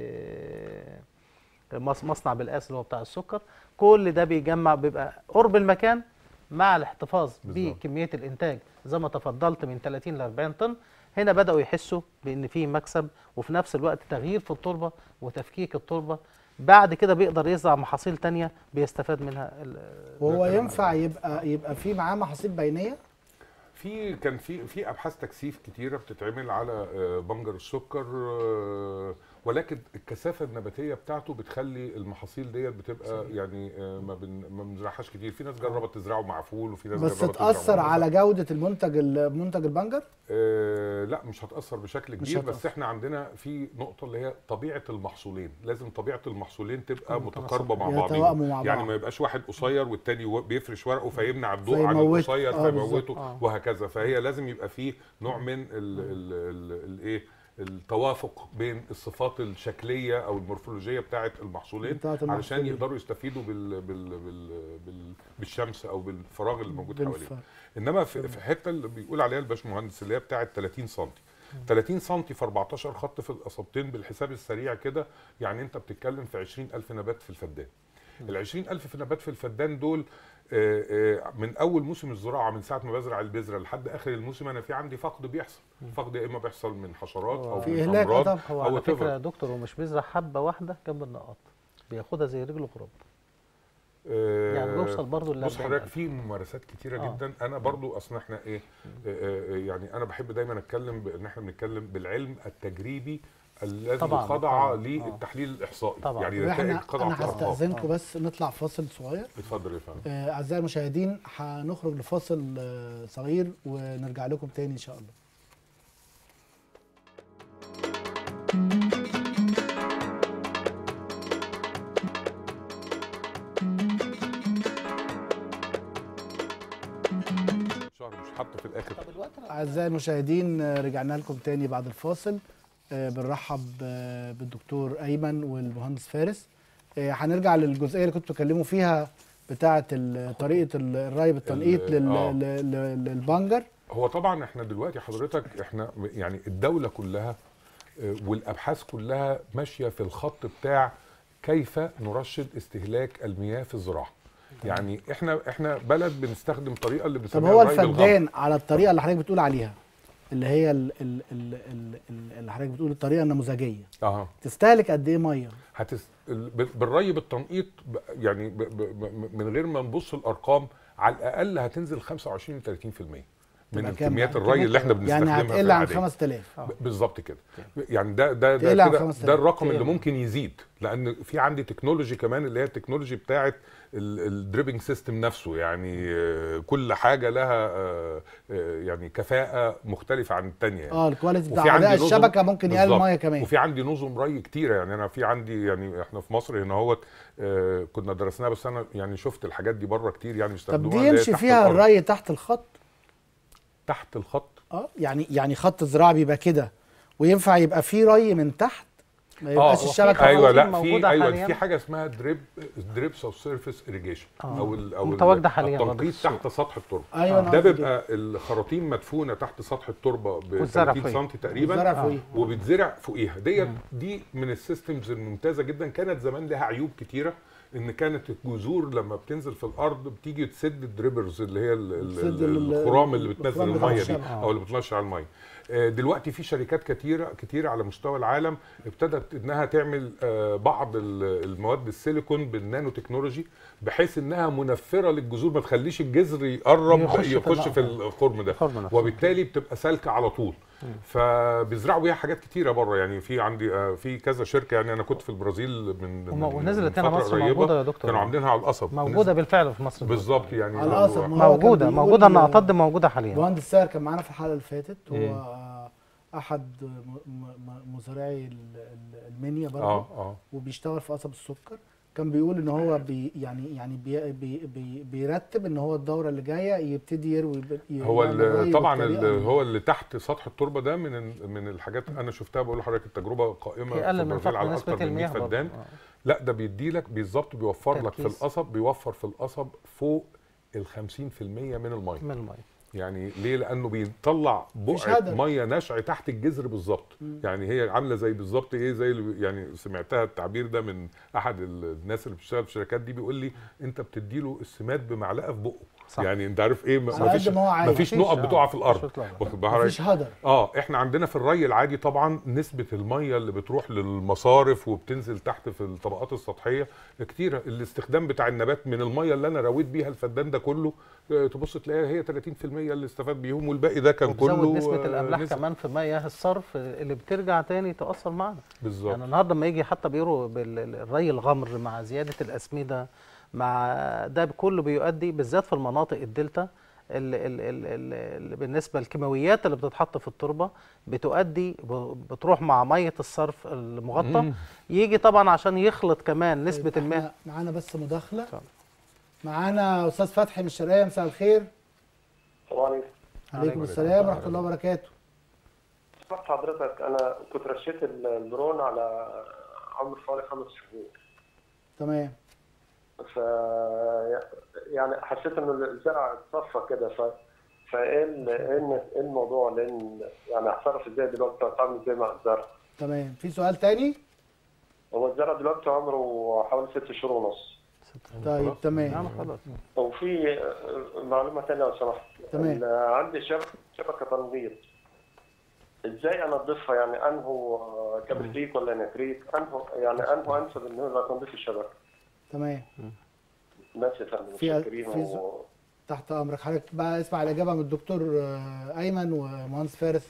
S3: في مص- مصنع بالقاس اللي هو بتاع السكر كل ده بيجمع بيبقى قرب المكان مع الاحتفاظ
S2: بالظبط.
S3: بكميه الانتاج زي ما تفضلت من 30 ل 40 طن هنا بداوا يحسوا بان في مكسب وفي نفس الوقت تغيير في التربه وتفكيك التربه بعد كده بيقدر يزرع محاصيل تانية بيستفاد منها ال-
S1: وهو ينفع يبقى يبقى في معاه محاصيل بينيه
S2: في كان في في ابحاث تكثيف كتيره بتتعمل على آه، بنجر السكر آه، ولكن الكثافه النباتيه بتاعته بتخلي المحاصيل ديت بتبقى يعني آه، ما بن ما بنزرعهاش كتير في ناس جربت تزرعه مع فول وفي ناس
S1: بس
S2: جربت تزرعه
S1: تاثر
S2: مع
S1: على جوده المنتج ال- منتج البنجر
S2: آه لا مش هتأثر بشكل
S1: مش
S2: كبير بس
S1: هتأثر.
S2: احنا عندنا في نقطة اللي هي طبيعة المحصولين لازم طبيعة المحصولين تبقى
S3: تكون
S2: متقاربة مع
S1: يتوائموا
S2: بعضهم
S1: مع
S2: يعني
S1: بعض.
S2: ما يبقاش واحد قصير والتاني و- بيفرش ورقه فيمنع الضوء عن
S1: فيموت.
S2: القصير
S1: آه،
S2: فيموته
S3: بالظبط. آه.
S2: وهكذا فهي لازم يبقى فيه نوع من ال- ال- ال- الايه التوافق بين الصفات الشكليه او المورفولوجيه بتاعه المحصولين
S1: بتاعة
S2: علشان
S1: المحصولين.
S2: يقدروا يستفيدوا بال بال بال بال بالشمس او بالفراغ اللي موجود حواليهم
S1: بالفعل.
S2: انما في في الحته اللي بيقول عليها الباشمهندس اللي هي بتاعه 30 سم 30 سم في 14 خط في القصبتين بالحساب السريع كده يعني انت بتتكلم في 20000 نبات في الفدان ال 20000 في نبات في الفدان دول آه، آه، من اول موسم الزراعه من ساعه ما بزرع البذره لحد اخر الموسم انا في عندي فقد بيحصل فقد يا اما بيحصل من حشرات او
S1: في
S2: من
S1: إهلاك، آه
S2: امراض
S1: طبعا.
S3: هو
S2: او
S3: على فكره يا
S2: whatever.
S3: دكتور هو مش بيزرع حبه واحده جنب النقاط بياخدها زي رجل غراب
S2: آه،
S3: يعني بيوصل برضو ل
S2: بص
S3: 40
S2: حضرتك
S3: ألف.
S2: في ممارسات كتيره
S3: آه.
S2: جدا انا برضو اصلا احنا ايه آه، آه، يعني انا بحب دايما اتكلم بان احنا بنتكلم بالعلم التجريبي الذي
S3: طبعاً،
S2: خضع
S3: طبعاً. آه.
S2: للتحليل الاحصائي
S3: طبعاً.
S2: يعني نتائج
S1: واحنا
S2: خضع
S1: انا
S2: في الارقام
S1: هستاذنكم بس نطلع فاصل صغير
S2: اتفضل يا فندم
S1: آه، اعزائي المشاهدين هنخرج لفاصل آه، صغير ونرجع لكم تاني ان شاء الله
S2: شهر مش حاطه في الاخر
S1: اعزائي المشاهدين آه، رجعنا لكم تاني بعد الفاصل آه، بنرحب آه، بالدكتور ايمن والمهندس فارس آه، هنرجع للجزئيه اللي كنتوا بتكلموا فيها بتاعه ال- طريقه ال- الري بالتنقيط
S2: ال-
S1: لل-
S2: آه.
S1: لل- لل- للبنجر
S2: هو طبعا احنا دلوقتي حضرتك احنا يعني الدوله كلها آه، والابحاث كلها ماشيه في الخط بتاع كيف نرشد استهلاك المياه في الزراعه يعني احنا احنا بلد بنستخدم طريقه اللي
S1: طب
S2: بنسميها
S1: هو
S2: الري بالغمر.
S1: الفدان على الطريقه اللي حضرتك بتقول عليها اللي هي ال- ال- ال- ال- ال- اللي حضرتك بتقول الطريقه النموذجيه
S2: اه
S1: تستهلك قد ايه ميه
S2: هتس... ال- ب- بالري بالتنقيط ب... يعني ب... ب... ب... من غير ما نبص الارقام على الاقل هتنزل 25 ل 30% من
S1: تبقى كام
S2: كميات
S1: بقى؟
S2: الري اللي احنا
S1: يعني
S2: بنستخدمها في
S1: هتقل عن
S2: العادية.
S1: 5000
S3: آه.
S2: ب- بالظبط كده يعني ده ده
S1: تقل
S2: ده
S1: عن
S2: كده
S1: 5000.
S2: ده الرقم اللي
S3: تقل.
S2: ممكن يزيد لان في عندي تكنولوجي كمان اللي هي التكنولوجي بتاعه الدريبنج سيستم نفسه يعني آه، كل حاجه لها آه، آه، يعني كفاءه مختلفه عن الثانيه يعني.
S1: اه الكواليتي
S2: وفي
S1: بتاع
S2: عندي
S1: اداء
S2: نظم-
S1: الشبكه ممكن يقلل
S2: بالظبط.
S1: الميه كمان
S2: وفي عندي نظم ري كتيره يعني انا في عندي يعني احنا في مصر هنا اهوت آه، كنا درسناها بس انا يعني شفت الحاجات دي بره كتير يعني
S1: طب
S2: بيستخدموها
S1: دي
S2: اللي هي
S1: يمشي
S2: تحت
S1: فيها
S2: الأرض.
S1: الري تحت الخط
S2: تحت الخط
S1: اه يعني يعني خط زراعي بيبقى كده وينفع يبقى فيه ري من تحت ما يبقاش
S3: هو
S1: الشبكه
S3: في-
S2: ايوه
S1: فوق.
S2: لا في
S3: موجودة
S2: ايوه
S3: حالياً.
S2: في حاجه اسمها دريب دريبس اوف سيرفيس irrigation
S3: آه.
S2: او ال او ال-
S3: متواجدة حالياً برضه
S2: التنقيط
S3: في السوق.
S2: تحت سطح التربه
S1: ايوه أنا
S2: ده
S1: قصدي
S2: بيبقى الخراطيم مدفونه تحت سطح التربه ب
S3: والزرع
S2: 30
S3: فوقيه.
S2: سم
S1: كده.
S2: تقريبا
S1: الزرع فوقيه
S2: وبتزرع فوقيها ديت دي من السيستمز الممتازه جدا كانت زمان لها عيوب كتيره ان كانت الجذور لما بتنزل في الارض بتيجي تسد الدريبرز اللي هي ال- ال-
S1: تسد
S2: ال-
S1: ال-
S2: الخرام اللي بتنزل
S1: الخرام بتاع
S2: الميه دي
S1: الشبكة.
S2: او اللي بتنشر الميه آه، دلوقتي في شركات كتيره كتيره على مستوى العالم ابتدت انها تعمل آه، بعض ال- المواد السيليكون بالنانو تكنولوجي بحيث انها منفره للجذور ما تخليش الجذر يقرب
S3: يخش في
S2: يخش في
S3: النقطة.
S2: الخرم ده
S3: الخرم نفسه.
S2: وبالتالي بتبقى سالكه على طول فبيزرعوا بيها حاجات كتيره بره يعني في عندي آه، في كذا شركه يعني انا كنت في البرازيل من
S3: وم-
S2: من-
S3: ونزلت
S2: من
S3: هنا
S2: فترة
S3: مصر
S2: قريبة.
S3: موجودة يا دكتور.
S2: كانوا عاملينها على القصب
S3: موجوده بالفعل في مصر دلوقتي.
S2: بالظبط يعني
S1: على
S2: هو-
S1: القصب. ما هو كان
S3: موجوده
S1: بيقول-
S3: موجوده النقطات دي موجوده حاليا
S1: مهندس ساهر كان معانا في الحلقه اللي فاتت هو
S2: مم.
S1: آه، احد م- م- مزارعي ال- ال- المنيا برضه
S2: اه اه
S1: وبيشتغل في قصب السكر كان بيقول ان هو بي يعني يعني بي بي بي بيرتب ان هو الدوره اللي جايه يبتدي يروي ب-
S2: هو
S1: يعمل
S2: ال-
S1: ري
S2: طبعا
S1: بالطريقة
S2: ال-
S1: دي.
S2: هو اللي تحت سطح التربه ده من ال- من الحاجات انا شفتها بقول لحضرتك التجربه قائمه
S3: هي
S2: في
S3: اقل من
S2: البرازيل
S3: فقر
S2: على
S3: نسبه
S2: اكتر من 100
S3: المياه برضه.
S2: فدان
S3: آه.
S2: لا ده بيدي لك بالظبط بيوفر لك في
S3: تركيز.
S2: القصب بيوفر في القصب فوق ال 50% من الميه
S3: من الميه
S2: يعني ليه لانه بيطلع
S1: مفيش
S2: بقعه
S1: هدر.
S2: ميه نشع تحت الجذر بالظبط يعني هي عامله زي بالظبط ايه زي اللي يعني سمعتها التعبير ده من احد الناس اللي بتشتغل في الشركات دي بيقول لي انت بتديله السماد بمعلقه في بقه
S3: صح.
S2: يعني انت عارف ايه
S1: على
S2: ما فيش
S1: قد ما هو عايز.
S2: ما فيش
S3: مفيش،
S2: نقط
S3: آه،
S2: بتقع في
S3: مفيش
S2: الارض
S3: بتطلع.
S2: واخد بال حضرتك؟
S1: مفيش هدر
S2: اه احنا عندنا في الري العادي طبعا نسبه الميه اللي بتروح للمصارف وبتنزل تحت في الطبقات السطحيه كتيره الاستخدام بتاع النبات من الميه اللي انا رويت بيها الفدان ده كله آه، تبص تلاقيها هي 30% اللي استفاد بيهم والباقي ده كان كله
S3: وبزود نسبه
S2: آه،
S3: الاملاح
S2: نسب.
S3: كمان في مياه الصرف اللي بترجع تاني تاثر معنا
S2: بالظبط
S3: يعني النهارده لما يجي حتى بيقولوا بالري الغمر مع زياده الاسمده مع ده كله بيؤدي بالذات في المناطق الدلتا ال ال ال ال ال بالنسبه للكيماويات اللي بتتحط في التربه بتؤدي ب- بتروح مع ميه الصرف المغطى
S2: مم.
S3: يجي طبعا عشان يخلط كمان نسبه
S1: طيب،
S3: الماء
S1: إحنا معانا بس مداخله
S3: اتفضل.
S1: معانا استاذ فتحي من الشرقيه مساء الخير
S4: طبعا
S1: عليكم
S3: عليكم
S1: السلام
S2: السلام.
S1: ورحمه الله وبركاته
S4: سمعت حضرتك انا كنت رشيت الدرون على عمر حوالي خمس شهور
S1: تمام
S4: ف يعني حسيت ان الزرع اتصفى كده ف فايه ال- ايه الم- إيه الموضوع لان يعني اتصرف ازاي دلوقتي اتعامل ازاي مع الزرع
S1: تمام في سؤال تاني
S4: هو الزرع دلوقتي عمره حوالي ست شهور ونص
S1: طيب
S2: خلاص.
S1: تمام
S3: نعم خلاص
S4: وفي معلومه ثانيه لو سمحت
S1: تمام.
S4: ال- عندي شبكه شبكه تنظيف ازاي انضفها يعني انهو كبريتيك ولا نتريك انهو يعني انهو انسب بالنسبه لتنظيف الشبكه
S1: تمام
S4: بس يا فندم
S1: في-
S4: متشكرين
S1: في
S4: و-
S1: تحت امرك حضرتك بقى اسمع الاجابه من الدكتور آه، ايمن ومهندس فارس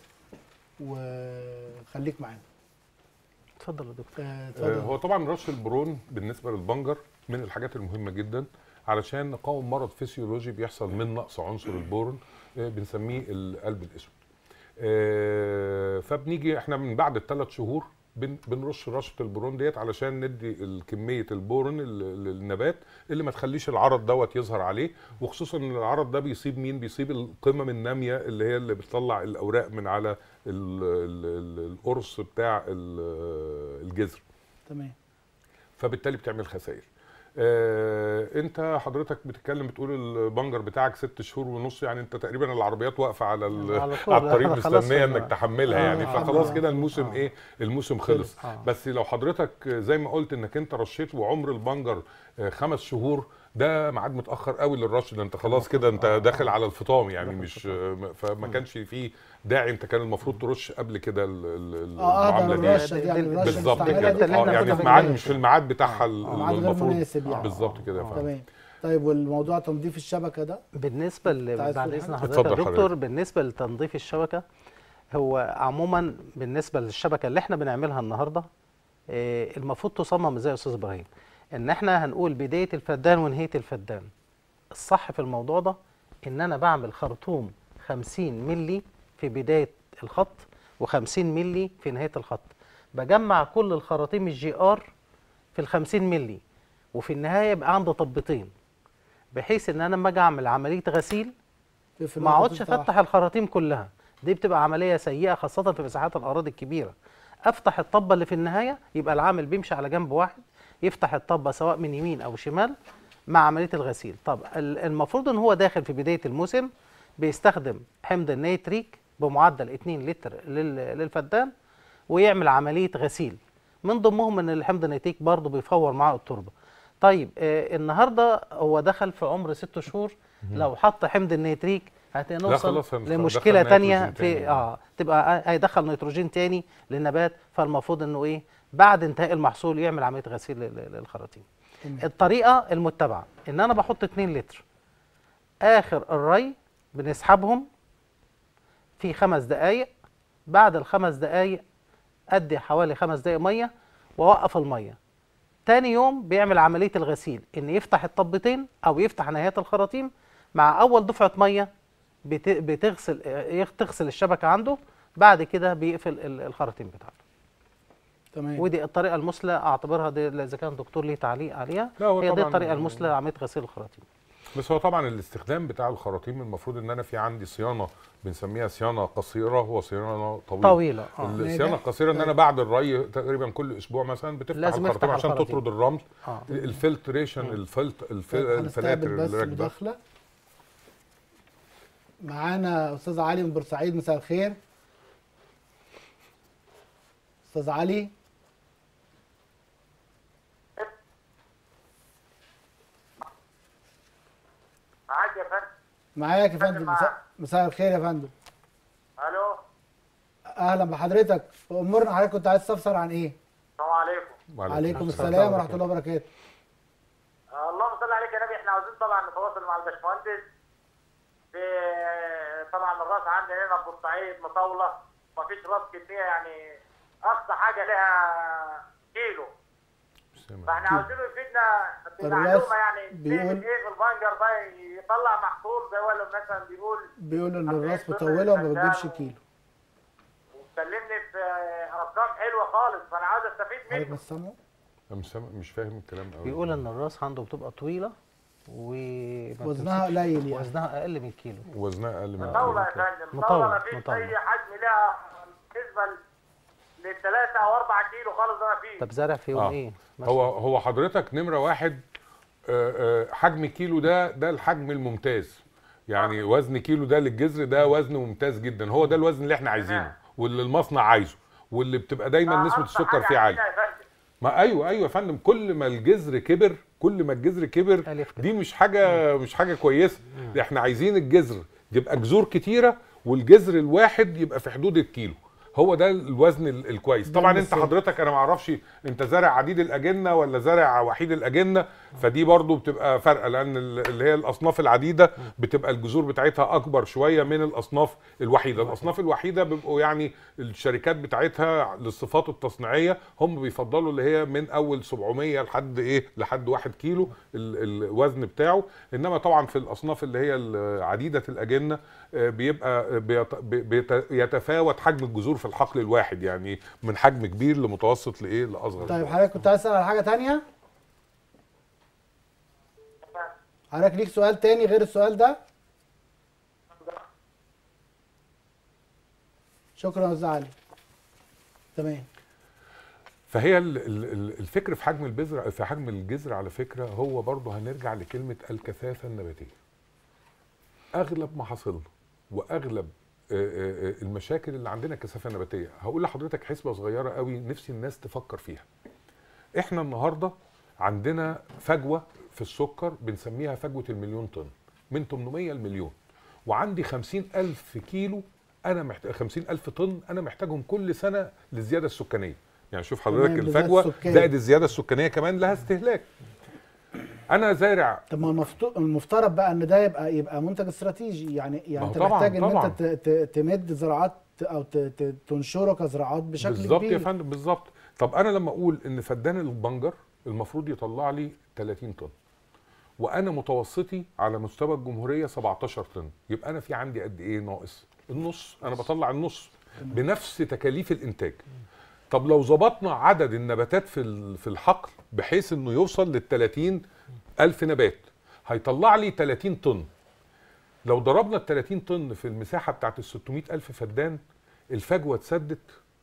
S1: وخليك معانا
S3: اتفضل يا دكتور
S1: آه،
S2: آه،
S1: اتفضل
S2: هو طبعا رش البرون بالنسبه للبنجر من الحاجات المهمه جدا علشان نقاوم مرض فسيولوجي بيحصل من نقص عنصر البورون آه، بنسميه القلب الاسود آه، فبنيجي احنا من بعد الثلاث شهور بن- بنرش رشه البورون ديت علشان ندي كميه البورون لل- للنبات اللي ما تخليش العرض دوت يظهر عليه وخصوصا ان العرض ده بيصيب مين بيصيب القمم الناميه اللي هي اللي بتطلع الاوراق من على ال- ال- ال- القرص بتاع ال- الجذر
S1: تمام
S2: فبالتالي بتعمل خسائر آه، انت حضرتك بتتكلم بتقول البنجر بتاعك ست شهور ونص يعني انت تقريبا العربيات واقفه على ال-
S3: على طول.
S2: على الطريق
S3: خلاص
S2: مستنيه
S3: في-
S2: انك تحملها
S3: آه،
S2: يعني
S3: آه،
S2: فخلاص
S1: آه.
S2: كده الموسم
S3: آه.
S2: ايه الموسم خلص
S3: آه.
S2: بس لو حضرتك زي ما قلت انك انت رشيت وعمر البنجر آه، خمس شهور ده ميعاد متاخر قوي للرش ده انت خلاص كده انت
S3: آه،
S2: داخل
S3: آه.
S2: على الفطام يعني
S3: داخل
S2: مش
S3: الفطام.
S2: آه، فما كانش فيه داعي انت كان المفروض ترش قبل كده ال- ال-
S1: اه اقدر
S2: المعامله دي
S1: الرشه دي يعني
S3: دي-
S1: الرشه
S2: بالظبط
S1: المستعمله دي
S2: كده
S3: اللي
S2: اه
S3: احنا
S2: يعني
S3: كنا
S2: في ميعاد
S3: بنعمله.
S2: مش في الميعاد بتاعها
S3: آه،
S2: ال-
S1: ميعاد غير
S2: المفروض
S1: مناسب يعني.
S2: بالظبط كده يا
S3: آه.
S2: فندم
S1: تمام طيب والموضوع تنظيف الشبكه ده
S3: بالنسبه ل-
S1: عايز
S3: بعد
S1: تقول
S3: اذن
S1: حاجة؟
S3: حضرتك
S2: اتفضل
S3: يا دكتور
S2: حضرتك.
S3: بالنسبه لتنظيف الشبكه هو عموما بالنسبه للشبكه اللي احنا بنعملها النهارده آه، المفروض تصمم ازاي يا استاذ ابراهيم ان احنا هنقول بدايه الفدان ونهايه الفدان الصح في الموضوع ده ان انا بعمل خرطوم 50 ملي في بدايه الخط و50 ملي في نهايه الخط بجمع كل الخراطيم الجي ار في ال 50 ملي وفي النهايه يبقى عندي طبتين بحيث ان انا لما اجي اعمل عمليه غسيل
S1: في
S3: ما
S1: نقطة
S3: اقعدش
S1: الضعف.
S3: افتح الخراطيم كلها دي بتبقى عمليه سيئه خاصه في مساحات الاراضي الكبيره افتح الطبه اللي في النهايه يبقى العامل بيمشي على جنب واحد يفتح الطبه سواء من يمين او شمال مع عمليه الغسيل طب ال- المفروض ان هو داخل في بدايه الموسم بيستخدم حمض النيتريك بمعدل 2 لتر لل- للفدان ويعمل عمليه غسيل من ضمنهم ان الحمض النيتريك برضه بيفور معاه التربه طيب آه النهارده هو دخل في عمر ست شهور لو حط حمض النيتريك هتنوصل
S2: خلاص هندخل-
S3: لمشكله
S2: دخل
S3: تانية
S2: نيتروجين
S3: في
S2: تاني.
S3: اه تبقى هيدخل نيتروجين تاني للنبات فالمفروض انه ايه بعد انتهاء المحصول يعمل عمليه غسيل لل- للخراطيم
S1: تمام.
S3: الطريقه المتبعه ان انا بحط 2 لتر اخر الري بنسحبهم في خمس دقائق بعد الخمس دقائق ادي حوالي خمس دقائق ميه واوقف الميه تاني يوم بيعمل عمليه الغسيل ان يفتح الطبتين او يفتح نهايات الخراطيم مع اول دفعه ميه بت- بتغسل آه، تغسل الشبكه عنده بعد كده بيقفل ال- الخراطيم بتاعته
S1: تمام
S3: ودي الطريقه المثلى اعتبرها دي اذا كان الدكتور ليه تعليق عليها
S2: لا هو
S3: هي دي
S2: طبعاً-
S3: الطريقه المثلى لعمليه غسيل الخراطيم
S2: بس هو طبعا الاستخدام بتاع الخراطيم المفروض ان انا في عندي صيانه بنسميها صيانه قصيره وصيانه طويله
S3: طويله اه
S2: الصيانه القصيره ان انا بعد الري تقريبا كل اسبوع مثلا بتفتح
S3: لازم
S2: الخراطيم
S3: يفتح
S2: عشان
S3: الخراطيم.
S2: تطرد الرمل
S3: اه
S2: الفلتريشن الفلت الف-
S1: طيب،
S2: الفلاتر
S1: هنستقبل بس
S2: اللي راكبه
S1: مداخله معانا استاذ علي من بورسعيد مساء الخير استاذ علي
S5: معاك يا فندم
S1: معاك يا فندم
S5: مع-
S1: مساء- مساء الخير يا فندم
S5: الو
S1: اهلا بحضرتك امورنا حضرتك كنت عايز تستفسر عن ايه
S5: السلام عليكم
S1: عليكم
S3: السلام
S1: السلام
S3: ورحمة
S1: ورحمه الله وبركاته
S5: آه، اللهم صل عليك يا نبي احنا عاوزين طبعا نتواصل مع الباشمهندس في طبعا الراس عندنا هنا في بورسعيد مطاوله مفيش راس كميه يعني اقصى حاجه لها كيلو فاحنا عاوزينه يفيدنا
S1: الراس
S5: بمعلومه يعني
S1: بيقول-
S5: بيعمل ايه في البنجر ده يطلع محصول زي ولا مثلا بيقول
S1: بيقول ان
S5: طب
S1: الراس
S5: إيه
S1: مطوله وما
S5: الفكرة؟
S1: بتجيبش كيلو
S5: وكلمني في ارقام حلوه خالص فانا عاوز استفيد
S1: حضرتك
S5: منه
S1: مش سامعه
S2: أنا مش سامع- مش فاهم الكلام قوي
S3: بيقول ان الراس عنده بتبقى طويله و
S1: وزنها قليل يعني
S3: وزنها اقل من كيلو
S2: وزنها اقل من
S5: مطاولة يا
S2: كده.
S5: فندم
S3: مطاولة،
S5: مطاولة مفيش
S3: مطاولة.
S5: أي حجم لها بالنسبة للثلاثة أو أربعة كيلو خالص ده مفيش
S3: طب زارع فيهم
S2: آه.
S3: ايه؟
S2: هو هو حضرتك نمره واحد آه، آه، حجم كيلو ده ده الحجم الممتاز يعني وزن كيلو ده للجذر ده وزن ممتاز جدا هو ده الوزن اللي احنا عايزينه واللي المصنع عايزه واللي بتبقى دايما نسبه
S5: أقصى
S2: السكر
S5: حاجة
S2: فيه عاليه
S5: عندنا يا فندم.
S2: ما ايوه ايوه يا فندم كل ما الجذر كبر كل ما الجذر كبر
S3: ألف كده.
S2: دي مش حاجه مش حاجه كويسه ده احنا عايزين الجذر يبقى جذور كتيره والجذر الواحد يبقى في حدود الكيلو هو ده الوزن ال- الكويس
S1: ده
S2: طبعا انت
S1: المثال.
S2: حضرتك انا ما اعرفش انت زارع عديد الاجنه ولا زارع وحيد الاجنه فدي برضو بتبقى فارقه لان ال- اللي هي الاصناف العديده بتبقى الجذور بتاعتها اكبر شويه من الاصناف الوحيده الاصناف الوحيده بيبقوا يعني الشركات بتاعتها للصفات التصنيعيه هم بيفضلوا اللي هي من اول 700 لحد ايه لحد 1 كيلو ال- الوزن بتاعه انما طبعا في الاصناف اللي هي ال- عديده الاجنه آه، بيبقى بيت- بيت- يتفاوت حجم الجذور في الحقل الواحد يعني من حجم كبير لمتوسط لايه لاصغر
S1: طيب حضرتك كنت عايز تسال على حاجه تانية حضرتك ليك سؤال تاني غير السؤال ده شكرا يا استاذ علي تمام
S2: فهي ال- ال- ال- الفكر في حجم البذر في حجم الجذر على فكره هو برضه هنرجع لكلمه الكثافه النباتيه اغلب محاصيلنا واغلب آه، آه، آه، المشاكل اللي عندنا كثافه نباتيه هقول لحضرتك حسبه صغيره قوي نفسي الناس تفكر فيها احنا النهارده عندنا فجوه في السكر بنسميها فجوه المليون طن من 800 لمليون وعندي 50 ألف كيلو أنا محتاج 50 ألف طن أنا محتاجهم كل سنة للزيادة السكانية يعني شوف حضرتك
S1: تمام، لزيادة
S2: الفجوة
S1: السكان.
S2: زائد الزيادة السكانية كمان لها استهلاك أنا زارع
S1: طب ما المفتو- المفترض بقى ان ده يبقى يبقى منتج استراتيجي يعني يعني
S2: ما هو
S1: انت
S2: طبعاً،
S1: محتاج ان
S2: طبعاً.
S1: انت ت- ت- تمد زراعات او ت- ت- تنشره كزراعات بشكل
S2: بالظبط يا
S1: كبير
S2: فندم بالظبط طب أنا لما أقول إن فدان البنجر المفروض يطلع لي 30 طن وانا متوسطي على مستوى الجمهوريه 17 طن يبقى انا في عندي قد ايه ناقص النص انا بطلع النص بنفس تكاليف الانتاج طب لو ظبطنا عدد النباتات في ال- في الحقل بحيث انه يوصل لل 30 الف نبات هيطلع لي 30 طن لو ضربنا ال 30 طن في المساحه بتاعت ال 600 الف فدان الفجوه اتسدت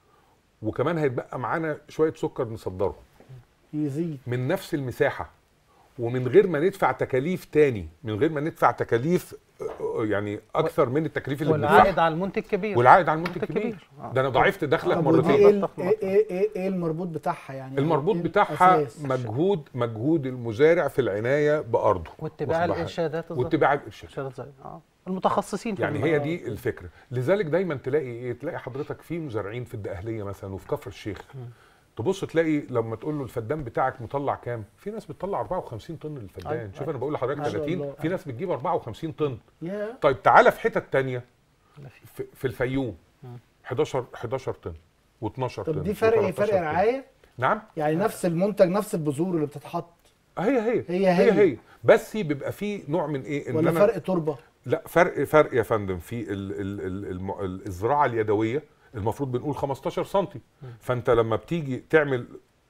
S2: وكمان هيتبقى معانا شويه سكر نصدره
S1: يزيد
S2: من نفس المساحه ومن غير ما ندفع تكاليف تاني من غير ما ندفع تكاليف آه، يعني اكثر من التكاليف اللي
S3: والعائد
S2: بندفعها
S3: على المنتج كبير
S2: والعائد على المنتج
S3: منتج
S2: كبير
S3: كبير. آه.
S2: ده انا ضاعفت دخلك
S1: طب ودي
S2: مرتين
S1: ايه ال-
S3: ضخم.
S1: ايه ايه ايه, إيه المربوط بتاعها يعني
S2: المربوط
S1: إيه
S2: بتاعها
S1: الأساس؟
S2: مجهود مجهود المزارع في العنايه بارضه
S3: واتباع
S2: واخد بالك؟
S3: الارشادات الظاهرة.
S2: واتباع الارشاد
S3: ارشادات زي اه المتخصصين في
S2: يعني
S3: الموضوع.
S2: هي دي الفكره لذلك دايما تلاقي ايه تلاقي حضرتك في مزارعين في الدقهليه مثلا وفي كفر الشيخ تبص تلاقي لما تقول له الفدان بتاعك مطلع كام في ناس بتطلع 54 طن للفدان
S3: أيوة،
S2: شوف انا بقول لحضرتك
S1: ما شاء
S2: 30
S1: الله.
S2: في ناس بتجيب 54 طن
S1: يا
S2: طيب تعالى في حتت تانية
S3: لا في.
S2: في, في الفيوم 11 11 طن و12 طن
S1: طب دي فرق ايه
S2: و13
S1: فرق
S2: طن.
S1: رعايه
S2: نعم
S1: يعني نفس المنتج نفس البذور اللي بتتحط
S2: هي هي
S1: هي
S2: هي,
S1: هي.
S2: هي. بس بيبقى في نوع من ايه ان
S1: ولا
S2: أنا
S1: فرق تربه
S2: لا فرق فرق يا فندم في ال ال ال الم- ال الزراعه اليدويه المفروض بنقول 15 سم فانت لما بتيجي تعمل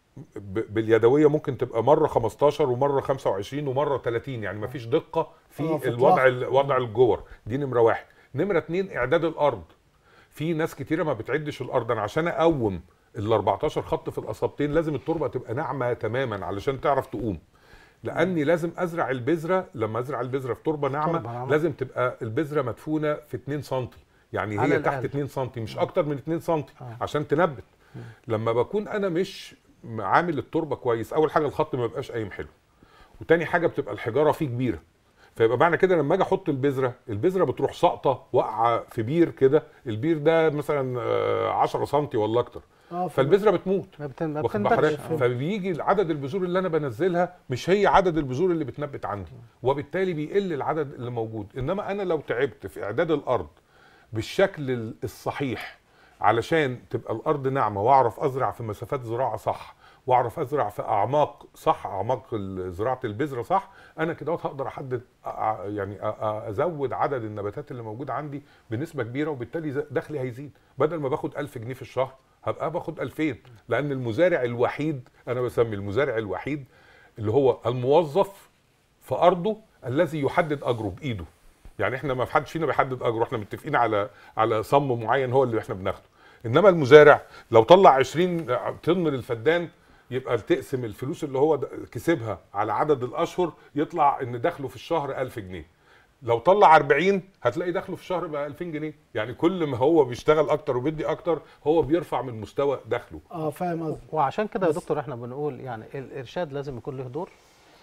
S2: ب- باليدويه ممكن تبقى مره 15 ومره 25 ومره 30 يعني مفيش دقه
S1: آه،
S2: في
S1: في
S2: الوضع
S1: إطلاق.
S2: وضع الجور دي نمره واحد نمره اتنين اعداد الارض في ناس كتيره ما بتعدش الارض انا عشان اقوم ال 14 خط في الاصابتين لازم التربه تبقى ناعمه تماما علشان تعرف تقوم لاني لازم ازرع البذره لما ازرع البذره في تربه ناعمه,
S3: تربة ناعمة.
S2: لازم تبقى البذره مدفونه في 2 سم يعني
S3: على
S2: هي تحت
S3: الأقل.
S2: 2 سم مش اكتر من 2 سم
S3: آه.
S2: عشان تنبت لما بكون انا مش عامل التربه كويس اول حاجه الخط ما بيبقاش قايم حلو وتاني حاجه بتبقى الحجاره فيه كبيره فيبقى معنى كده لما اجي احط البذره البذره بتروح ساقطه واقعه في بير كده البير ده مثلا آه، 10 سم ولا اكتر
S1: اه في-
S2: فالبذره بتموت
S3: ما بتن- ما
S2: واخد
S3: بتنبتش
S2: بحضرتك
S3: آه.
S2: فبيجي عدد البذور اللي انا بنزلها مش هي عدد البذور اللي بتنبت عندي وبالتالي بيقل العدد اللي موجود انما انا لو تعبت في اعداد الارض بالشكل ال- الصحيح علشان تبقى الارض ناعمه واعرف ازرع في مسافات زراعه صح واعرف ازرع في اعماق صح اعماق ال- زراعه البذره صح انا كده هقدر احدد أ- أ- يعني أ- أ- ازود عدد النباتات اللي موجوده عندي بنسبه كبيره وبالتالي ز- دخلي هيزيد بدل ما باخد 1000 جنيه في الشهر هبقى باخد 2000 لان المزارع الوحيد انا بسمي المزارع الوحيد اللي هو الموظف في ارضه الذي يحدد اجره بايده يعني احنا ما في حدش فينا بيحدد اجره احنا متفقين على على صم معين هو اللي احنا بناخده انما المزارع لو طلع 20 طن للفدان يبقى تقسم الفلوس اللي هو د- كسبها على عدد الاشهر يطلع ان دخله في الشهر 1000 جنيه لو طلع 40 هتلاقي دخله في الشهر بقى 2000 جنيه يعني كل ما هو بيشتغل اكتر وبيدي اكتر هو بيرفع من مستوى دخله
S1: اه فاهم قصدي
S3: وعشان كده يا
S1: بس-
S3: دكتور احنا بنقول يعني الارشاد لازم يكون له دور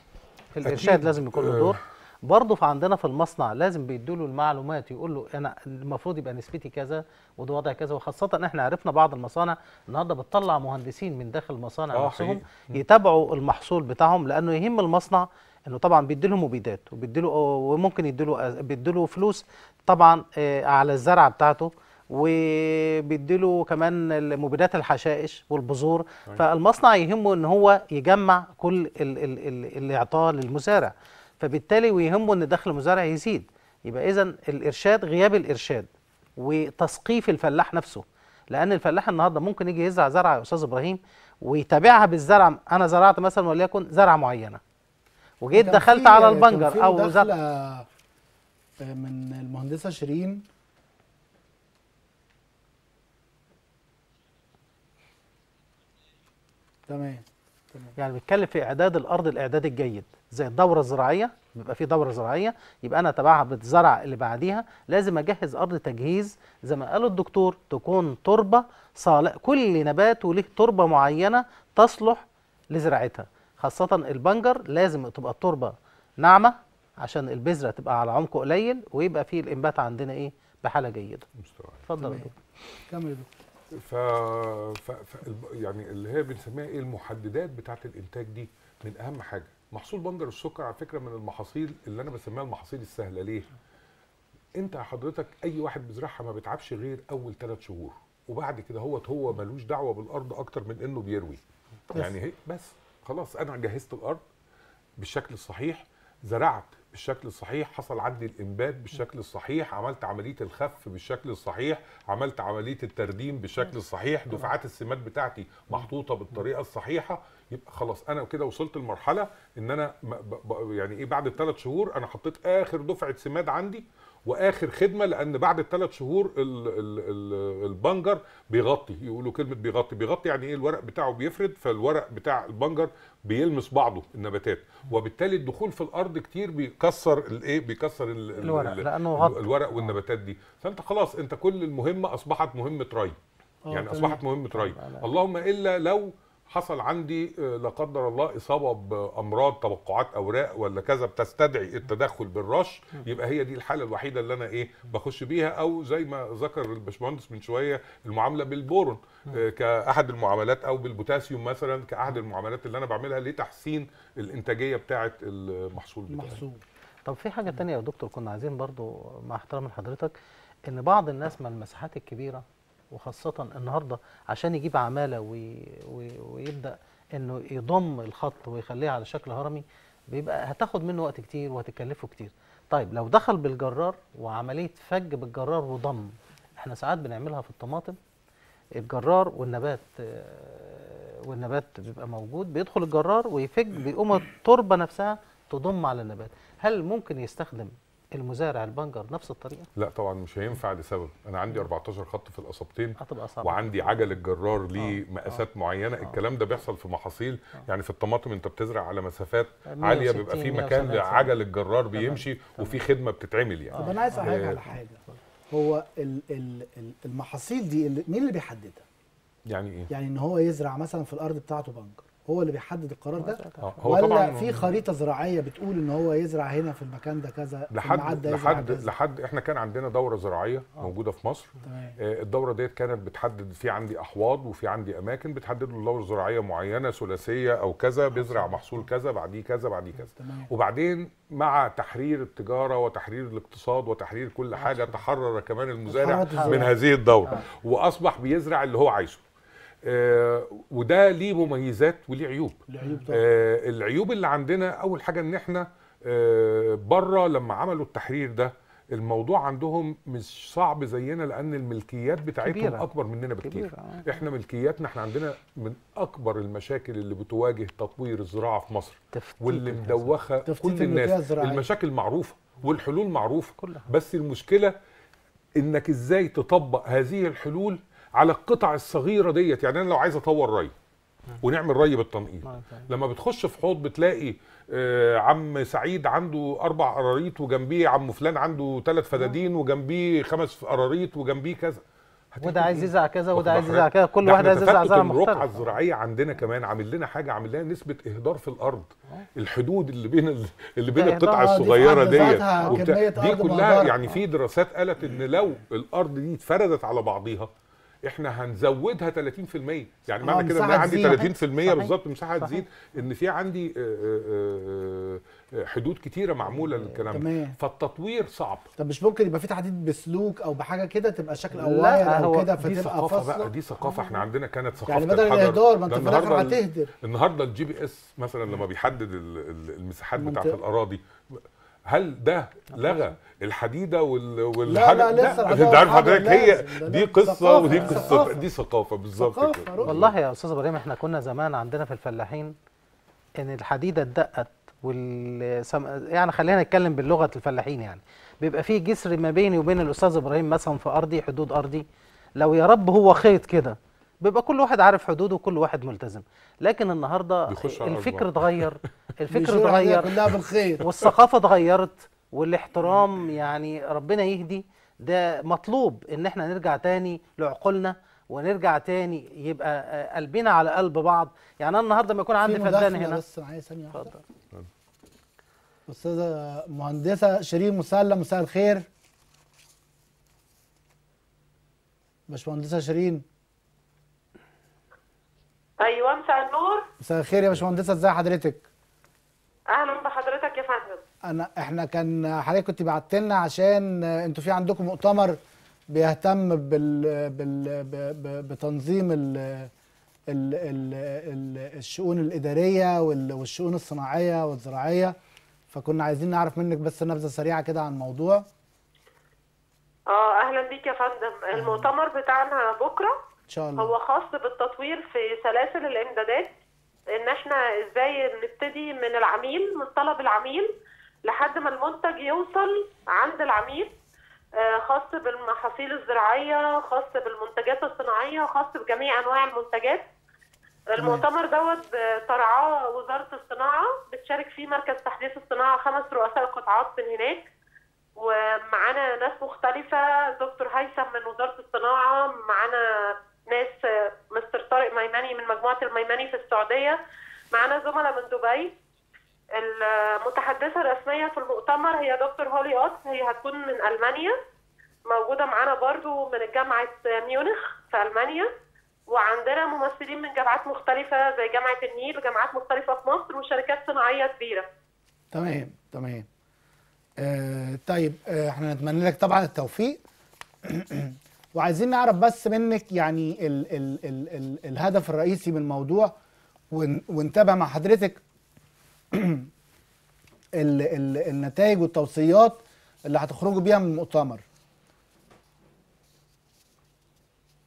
S3: الارشاد
S2: أكيد.
S3: لازم يكون له
S2: آه.
S3: دور برضه في عندنا في المصنع لازم بيدوا له المعلومات يقول له انا المفروض يبقى نسبتي كذا وده وضع كذا وخاصه احنا عرفنا بعض المصانع النهارده بتطلع مهندسين من داخل المصانع
S2: آه،
S3: نفسهم
S2: حقيقي.
S3: يتابعوا المحصول بتاعهم لانه يهم المصنع انه طبعا بيدي له مبيدات وبيدي له وممكن يدي له بيدي له فلوس طبعا آه، على الزرعه بتاعته وبيدي له كمان المبيدات الحشائش والبذور فالمصنع يهمه ان هو يجمع كل ال- ال- ال- اللي اعطاه للمزارع فبالتالي ويهمه ان دخل المزارع يزيد يبقى اذا الارشاد غياب الارشاد وتثقيف الفلاح نفسه لان الفلاح النهارده ممكن يجي يزرع زرعه يا استاذ ابراهيم ويتابعها بالزرع انا زرعت مثلا وليكن زرعه معينه وجيت
S1: كان
S3: دخلت
S1: في-
S3: على
S1: كان
S3: البنجر
S1: في
S3: او
S1: مداخلة
S3: زرع
S1: من المهندسه شيرين تمام تمام
S3: يعني بيتكلم في اعداد الارض الاعداد الجيد زي الدوره الزراعيه بيبقى في دوره زراعيه يبقى انا اتابعها بالزرع اللي بعديها لازم اجهز ارض تجهيز زي ما قال الدكتور تكون تربه صالح كل نبات وله تربه معينه تصلح لزراعتها خاصه البنجر لازم تبقى التربه ناعمه عشان البذره تبقى على عمق قليل ويبقى فيه الانبات عندنا ايه بحاله جيده
S2: مستوى
S3: اتفضل يا
S1: تمام.
S3: دكتور
S1: كمل يا دكتور.
S2: ف... ف... ف... الب- يعني اللي هي بنسميها ايه المحددات بتاعه الانتاج دي من اهم حاجه محصول بنجر السكر على فكره من المحاصيل اللي انا بسميها المحاصيل السهله ليه انت حضرتك اي واحد بيزرعها ما بيتعبش غير اول ثلاث شهور وبعد كده هو هو ملوش دعوه بالارض اكتر من انه بيروي
S1: بس.
S2: يعني هي بس خلاص انا جهزت الارض بالشكل الصحيح زرعت بالشكل الصحيح حصل عندي الانبات بالشكل الصحيح عملت عمليه الخف بالشكل الصحيح عملت عمليه الترديم بالشكل الصحيح دفعات السمات بتاعتي محطوطه بالطريقه الصحيحه يبقى خلاص انا كده وصلت لمرحله ان انا م- ب- ب- يعني ايه بعد الثلاث شهور انا حطيت اخر دفعه سماد عندي واخر خدمه لان بعد الثلاث شهور ال ال ال البنجر بيغطي يقولوا كلمه بيغطي بيغطي يعني ايه الورق بتاعه بيفرد فالورق بتاع البنجر بيلمس بعضه النباتات وبالتالي الدخول في الارض كتير بيكسر الايه بيكسر ال- ال-
S3: الورق،
S2: ال-
S3: لأنه
S2: ال-
S3: غطى.
S2: الورق والنباتات دي فانت خلاص انت كل المهمه اصبحت مهمه ري
S1: آه،
S2: يعني
S1: تمام.
S2: اصبحت مهمه ري اللهم الا لو حصل عندي آه، لا قدر الله اصابه بامراض توقعات اوراق ولا كذا بتستدعي التدخل بالرش يبقى هي دي الحاله الوحيده اللي انا ايه بخش بيها او زي ما ذكر الباشمهندس من شويه المعامله بالبورون آه، كاحد المعاملات او بالبوتاسيوم مثلا كاحد المعاملات اللي انا بعملها لتحسين الانتاجيه بتاعه المحصول بتاعي
S1: محسوب
S3: طب في حاجة تانية يا دكتور كنا عايزين برضو مع احترام لحضرتك ان بعض الناس من المساحات الكبيرة وخاصة النهاردة عشان يجيب عمالة وي وي ويبدأ انه يضم الخط ويخليه على شكل هرمي بيبقى هتاخد منه وقت كتير وهتكلفه كتير طيب لو دخل بالجرار وعملية فج بالجرار وضم احنا ساعات بنعملها في الطماطم الجرار والنبات آه، والنبات بيبقى موجود بيدخل الجرار ويفج بيقوم التربه نفسها تضم على النبات هل ممكن يستخدم المزارع البنجر نفس الطريقه
S2: لا طبعا مش هينفع لسبب انا عندي 14 خط في القصبتين
S3: هتبقى صعبه
S2: وعندي عجل الجرار ليه
S3: آه،
S2: مقاسات معينه
S3: آه.
S2: الكلام ده بيحصل في محاصيل يعني في الطماطم انت بتزرع على مسافات
S3: 160
S2: عاليه بيبقى في مكان
S3: 170
S2: لعجل الجرار بيمشي وفي خدمه بتتعمل يعني
S1: طب انا عايز اسالك
S2: آه.
S1: على حاجه هو ال ال ال المحاصيل دي اللي مين اللي بيحددها؟
S2: يعني ايه
S1: يعني ان هو يزرع مثلا في الارض بتاعته بنجر هو اللي بيحدد القرار ده
S2: آه، هو
S1: ولا
S2: طبعا
S1: في خريطه زراعيه بتقول ان هو يزرع هنا في المكان ده كذا في الميعاد
S2: لحد
S1: ده يزرع
S2: لحد
S1: كذا؟
S2: لحد احنا كان عندنا دوره زراعيه موجوده في مصر
S1: تمام
S2: آه، الدوره ديت كانت بتحدد في عندي احواض وفي عندي اماكن بتحدد له دوره زراعيه معينه ثلاثيه او كذا بيزرع محصول كذا بعديه كذا بعديه كذا
S1: تمام
S2: وبعدين مع تحرير التجاره وتحرير الاقتصاد وتحرير كل حاجه تحرر كمان المزارع
S1: تحررت
S2: من
S1: الزراعة.
S2: هذه الدوره واصبح بيزرع اللي هو عايزه آه، وده ليه مميزات وليه عيوب
S1: العيوب طبعا
S2: آه، العيوب اللي عندنا اول حاجه ان احنا آه، بره لما عملوا التحرير ده الموضوع عندهم مش صعب زينا لان الملكيات بتاعتهم
S3: كبيرة.
S2: اكبر مننا بكتير
S3: كبيرة، آه.
S2: احنا ملكياتنا احنا عندنا من اكبر المشاكل اللي بتواجه تطوير الزراعه في مصر
S3: تفتيت
S2: واللي
S3: الهزة.
S2: مدوخه
S1: تفتيت
S2: كل
S1: الملكية
S2: الناس
S1: الزراعية.
S2: المشاكل معروفه والحلول معروفه
S3: كلها.
S2: بس المشكله انك ازاي تطبق هذه الحلول على القطع الصغيره ديت يعني انا لو عايز اطور ري ونعمل ري بالتنقيط
S3: آه، تمام.
S2: لما بتخش في حوض بتلاقي آه، عم سعيد عنده اربع قراريط وجنبيه عم فلان عنده ثلاث فدادين وجنبيه خمس قراريط وجنبيه كذا هتعمل
S3: وده عايز
S2: إيه؟
S3: يزرع كذا
S2: واخد
S3: وده عايز
S2: بالك؟
S3: يزرع كذا كل
S2: ده
S3: واحد
S2: احنا
S3: عايز يزرع
S2: تفتت
S3: زرع
S2: الرقعه
S3: مختلف
S2: الزراعيه عندنا كمان عامل لنا حاجه عامل لنا نسبه اهدار في الارض الحدود اللي بين ال- اللي بين
S3: ده
S2: القطع
S1: إهدار، دي في
S2: الصغيره
S1: حد
S2: ديت
S1: ذاتها
S2: وبتاع-
S1: كمية
S2: دي
S1: أرض
S2: كلها
S1: مهدرة.
S2: يعني في دراسات قالت ان لو الارض دي اتفردت على بعضيها احنا هنزودها 30% يعني معنى كده ان
S1: مساحة
S2: انا عندي
S1: تزيد.
S2: 30%
S3: صحيح.
S2: بالظبط مساحه
S3: صحيح.
S2: تزيد ان في عندي آه، آه، آه، حدود كتيره معموله للكلام ده
S1: تمام.
S2: فالتطوير صعب
S1: طب مش ممكن يبقى في تحديد بسلوك او بحاجه كده تبقى شكل
S3: لا،
S1: اواير او
S3: هو
S1: كده
S2: دي
S1: فتبقى
S2: ثقافه بقى
S1: فاصله
S2: دي ثقافه احنا عندنا كانت ثقافه
S1: يعني بدل
S2: الحجر.
S1: الاهدار ما انت
S2: ده
S1: في الاخر
S2: النهاردة ال-
S1: هتهدر
S2: النهارده الجي بي اس مثلا لما بيحدد ال- ال- المساحات بتاعت
S1: المنطقة.
S2: الاراضي هل ده لغى الحديده وال وال
S1: لا، لا، لسه الحديدة
S2: انت عارف
S1: والحجر
S2: حضرتك هي
S1: لازم. ده-
S2: دي
S1: ده
S2: قصه
S1: ثقافة،
S2: ودي
S1: دي
S2: قصه
S1: ثقافة.
S2: دي ثقافه بالظبط
S1: ثقافة،
S2: كده
S1: رؤية.
S3: والله يا استاذ ابراهيم احنا كنا زمان عندنا في الفلاحين ان الحديده اتدقت وال سم- يعني خلينا نتكلم باللغه الفلاحين يعني بيبقى في جسر ما بيني وبين الاستاذ ابراهيم مثلا في ارضي حدود ارضي لو يا رب هو خيط كده بيبقى كل واحد عارف حدوده وكل واحد ملتزم لكن النهارده
S2: بيخش على
S3: الفكر
S2: أرضه.
S3: اتغير الفكر
S1: بيشيروا الحديدة
S3: اتغير
S1: كلها بالخير
S3: والثقافه اتغيرت والاحترام يعني ربنا يهدي ده مطلوب ان احنا نرجع تاني لعقولنا ونرجع تاني يبقى آه، قلبنا على قلب بعض يعني انا النهارده ما يكون عندي
S1: في
S3: فدان
S1: مداخلة
S3: هنا
S1: بس معايا ثانيه واحده
S3: اتفضل
S1: استاذه مهندسه شيرين مسلم مساء الخير باشمهندسه شيرين
S6: ايوه مساء النور
S1: مساء الخير يا باشمهندسه ازي حضرتك
S6: اهلا بحضرتك يا فندم
S1: انا احنا كان حضرتك كنت بعت لنا عشان انتوا في عندكم مؤتمر بيهتم بال, بال ب- ب- بتنظيم ال ال ال ال الشؤون الاداريه وال- والشؤون الصناعيه والزراعيه فكنا عايزين نعرف منك بس نبذه سريعه كده عن الموضوع
S6: اه اهلا بيك يا فندم المؤتمر بتاعنا بكره
S1: ان شاء الله
S6: هو خاص بالتطوير في سلاسل الامدادات ان احنا ازاي نبتدي من العميل من طلب العميل لحد ما المنتج يوصل عند العميل آه، خاص بالمحاصيل الزراعيه خاص بالمنتجات الصناعيه خاص بجميع انواع المنتجات المؤتمر دوت آه، ترعاه وزاره الصناعه بتشارك فيه مركز تحديث الصناعه خمس رؤساء قطاعات من هناك ومعانا ناس مختلفة دكتور هيثم من وزارة الصناعة معانا ناس آه، مستر طارق ميماني من مجموعة الميماني في السعودية معانا زملاء من دبي المتحدثة الرسمية في المؤتمر هي دكتور هولي أوت هي هتكون من ألمانيا موجودة معانا برضو من جامعة ميونخ في ألمانيا وعندنا ممثلين من جامعات مختلفة زي جامعة النيل وجامعات مختلفة في مصر وشركات صناعية كبيرة
S1: تمام تمام آه طيب آه احنا نتمنى لك طبعا التوفيق وعايزين نعرف بس منك يعني ال ال ال ال الهدف الرئيسي من الموضوع ون ونتابع مع حضرتك ال ال النتائج والتوصيات اللي هتخرجوا بيها من المؤتمر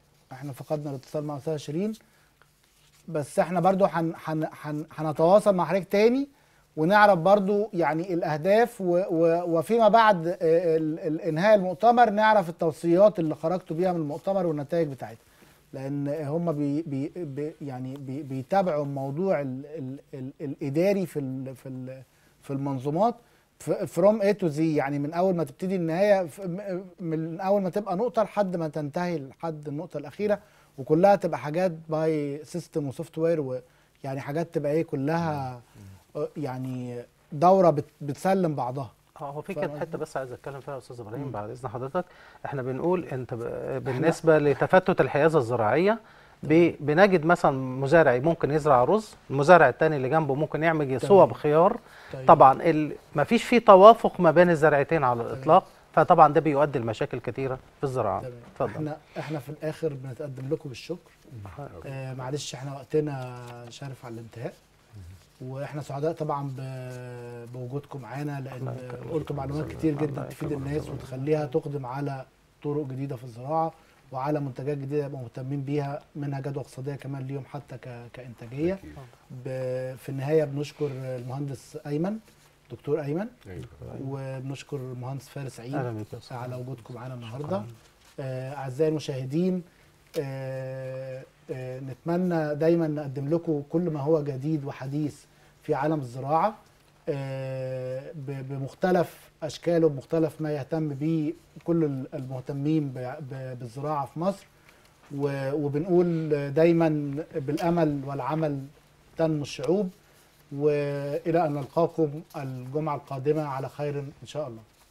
S1: احنا فقدنا الاتصال مع استاذه شيرين بس احنا برضو هن هن هن هنتواصل مع حضرتك تاني ونعرف برضو يعني الاهداف و و وفيما بعد آه، ال- ال- انهاء المؤتمر نعرف التوصيات اللي خرجتوا بيها من المؤتمر والنتائج بتاعتها لان هم بي بي بي يعني بي بيتابعوا الموضوع ال ال ال الاداري في ال في ال في المنظومات فروم اي تو زي يعني من اول ما تبتدي النهايه ف- م- من اول ما تبقى نقطه لحد ما تنتهي لحد النقطه الاخيره وكلها تبقى حاجات باي سيستم وسوفت وير ويعني حاجات تبقى ايه كلها آه، يعني دوره بت بتسلم بعضها
S3: اه هو في
S1: فاهم
S3: كانت حته
S1: قصدي؟
S3: بس عايز اتكلم فيها يا استاذ ابراهيم
S1: مم.
S3: بعد اذن حضرتك احنا بنقول انت ب- بالنسبه لتفتت الحيازه الزراعيه ب- بنجد مثلا مزارع ممكن يزرع رز المزارع الثاني اللي جنبه ممكن يعمل صوب خيار
S1: طيب.
S3: طبعا ال... ما فيش في توافق ما بين الزراعتين على الاطلاق فطبعا ده بيؤدي لمشاكل كثيره في الزراعه
S1: تمام.
S3: اتفضل
S1: احنا احنا في الاخر بنتقدم لكم بالشكر آه معلش احنا وقتنا شارف على الانتهاء واحنا سعداء طبعا ب- بوجودكم معانا لان
S3: الله يكرمك.
S1: قلتوا معلومات كتير
S3: الله
S1: جدا تفيد
S3: يكرمك.
S1: الناس
S3: الله
S1: وتخليها تقدم على طرق جديده في الزراعه وعلى منتجات جديده يبقوا مهتمين بيها منها جدوى اقتصاديه كمان ليهم حتى ك- كانتاجيه
S2: أكيد.
S1: ب- في النهايه بنشكر المهندس ايمن دكتور ايمن
S2: أيوة.
S1: وبنشكر المهندس فارس عيد
S3: اهلا بك يا أستاذ.
S1: على وجودكم معانا النهارده
S3: شكراً.
S1: آه، اعزائي المشاهدين آه، آه، نتمنى دايما نقدم لكم كل ما هو جديد وحديث في عالم الزراعه آه، ب- بمختلف اشكاله بمختلف ما يهتم به كل ال- المهتمين ب- ب- بالزراعه في مصر و- وبنقول دايما بالامل والعمل تنمو الشعوب والى ان نلقاكم الجمعه القادمه على خير ان شاء الله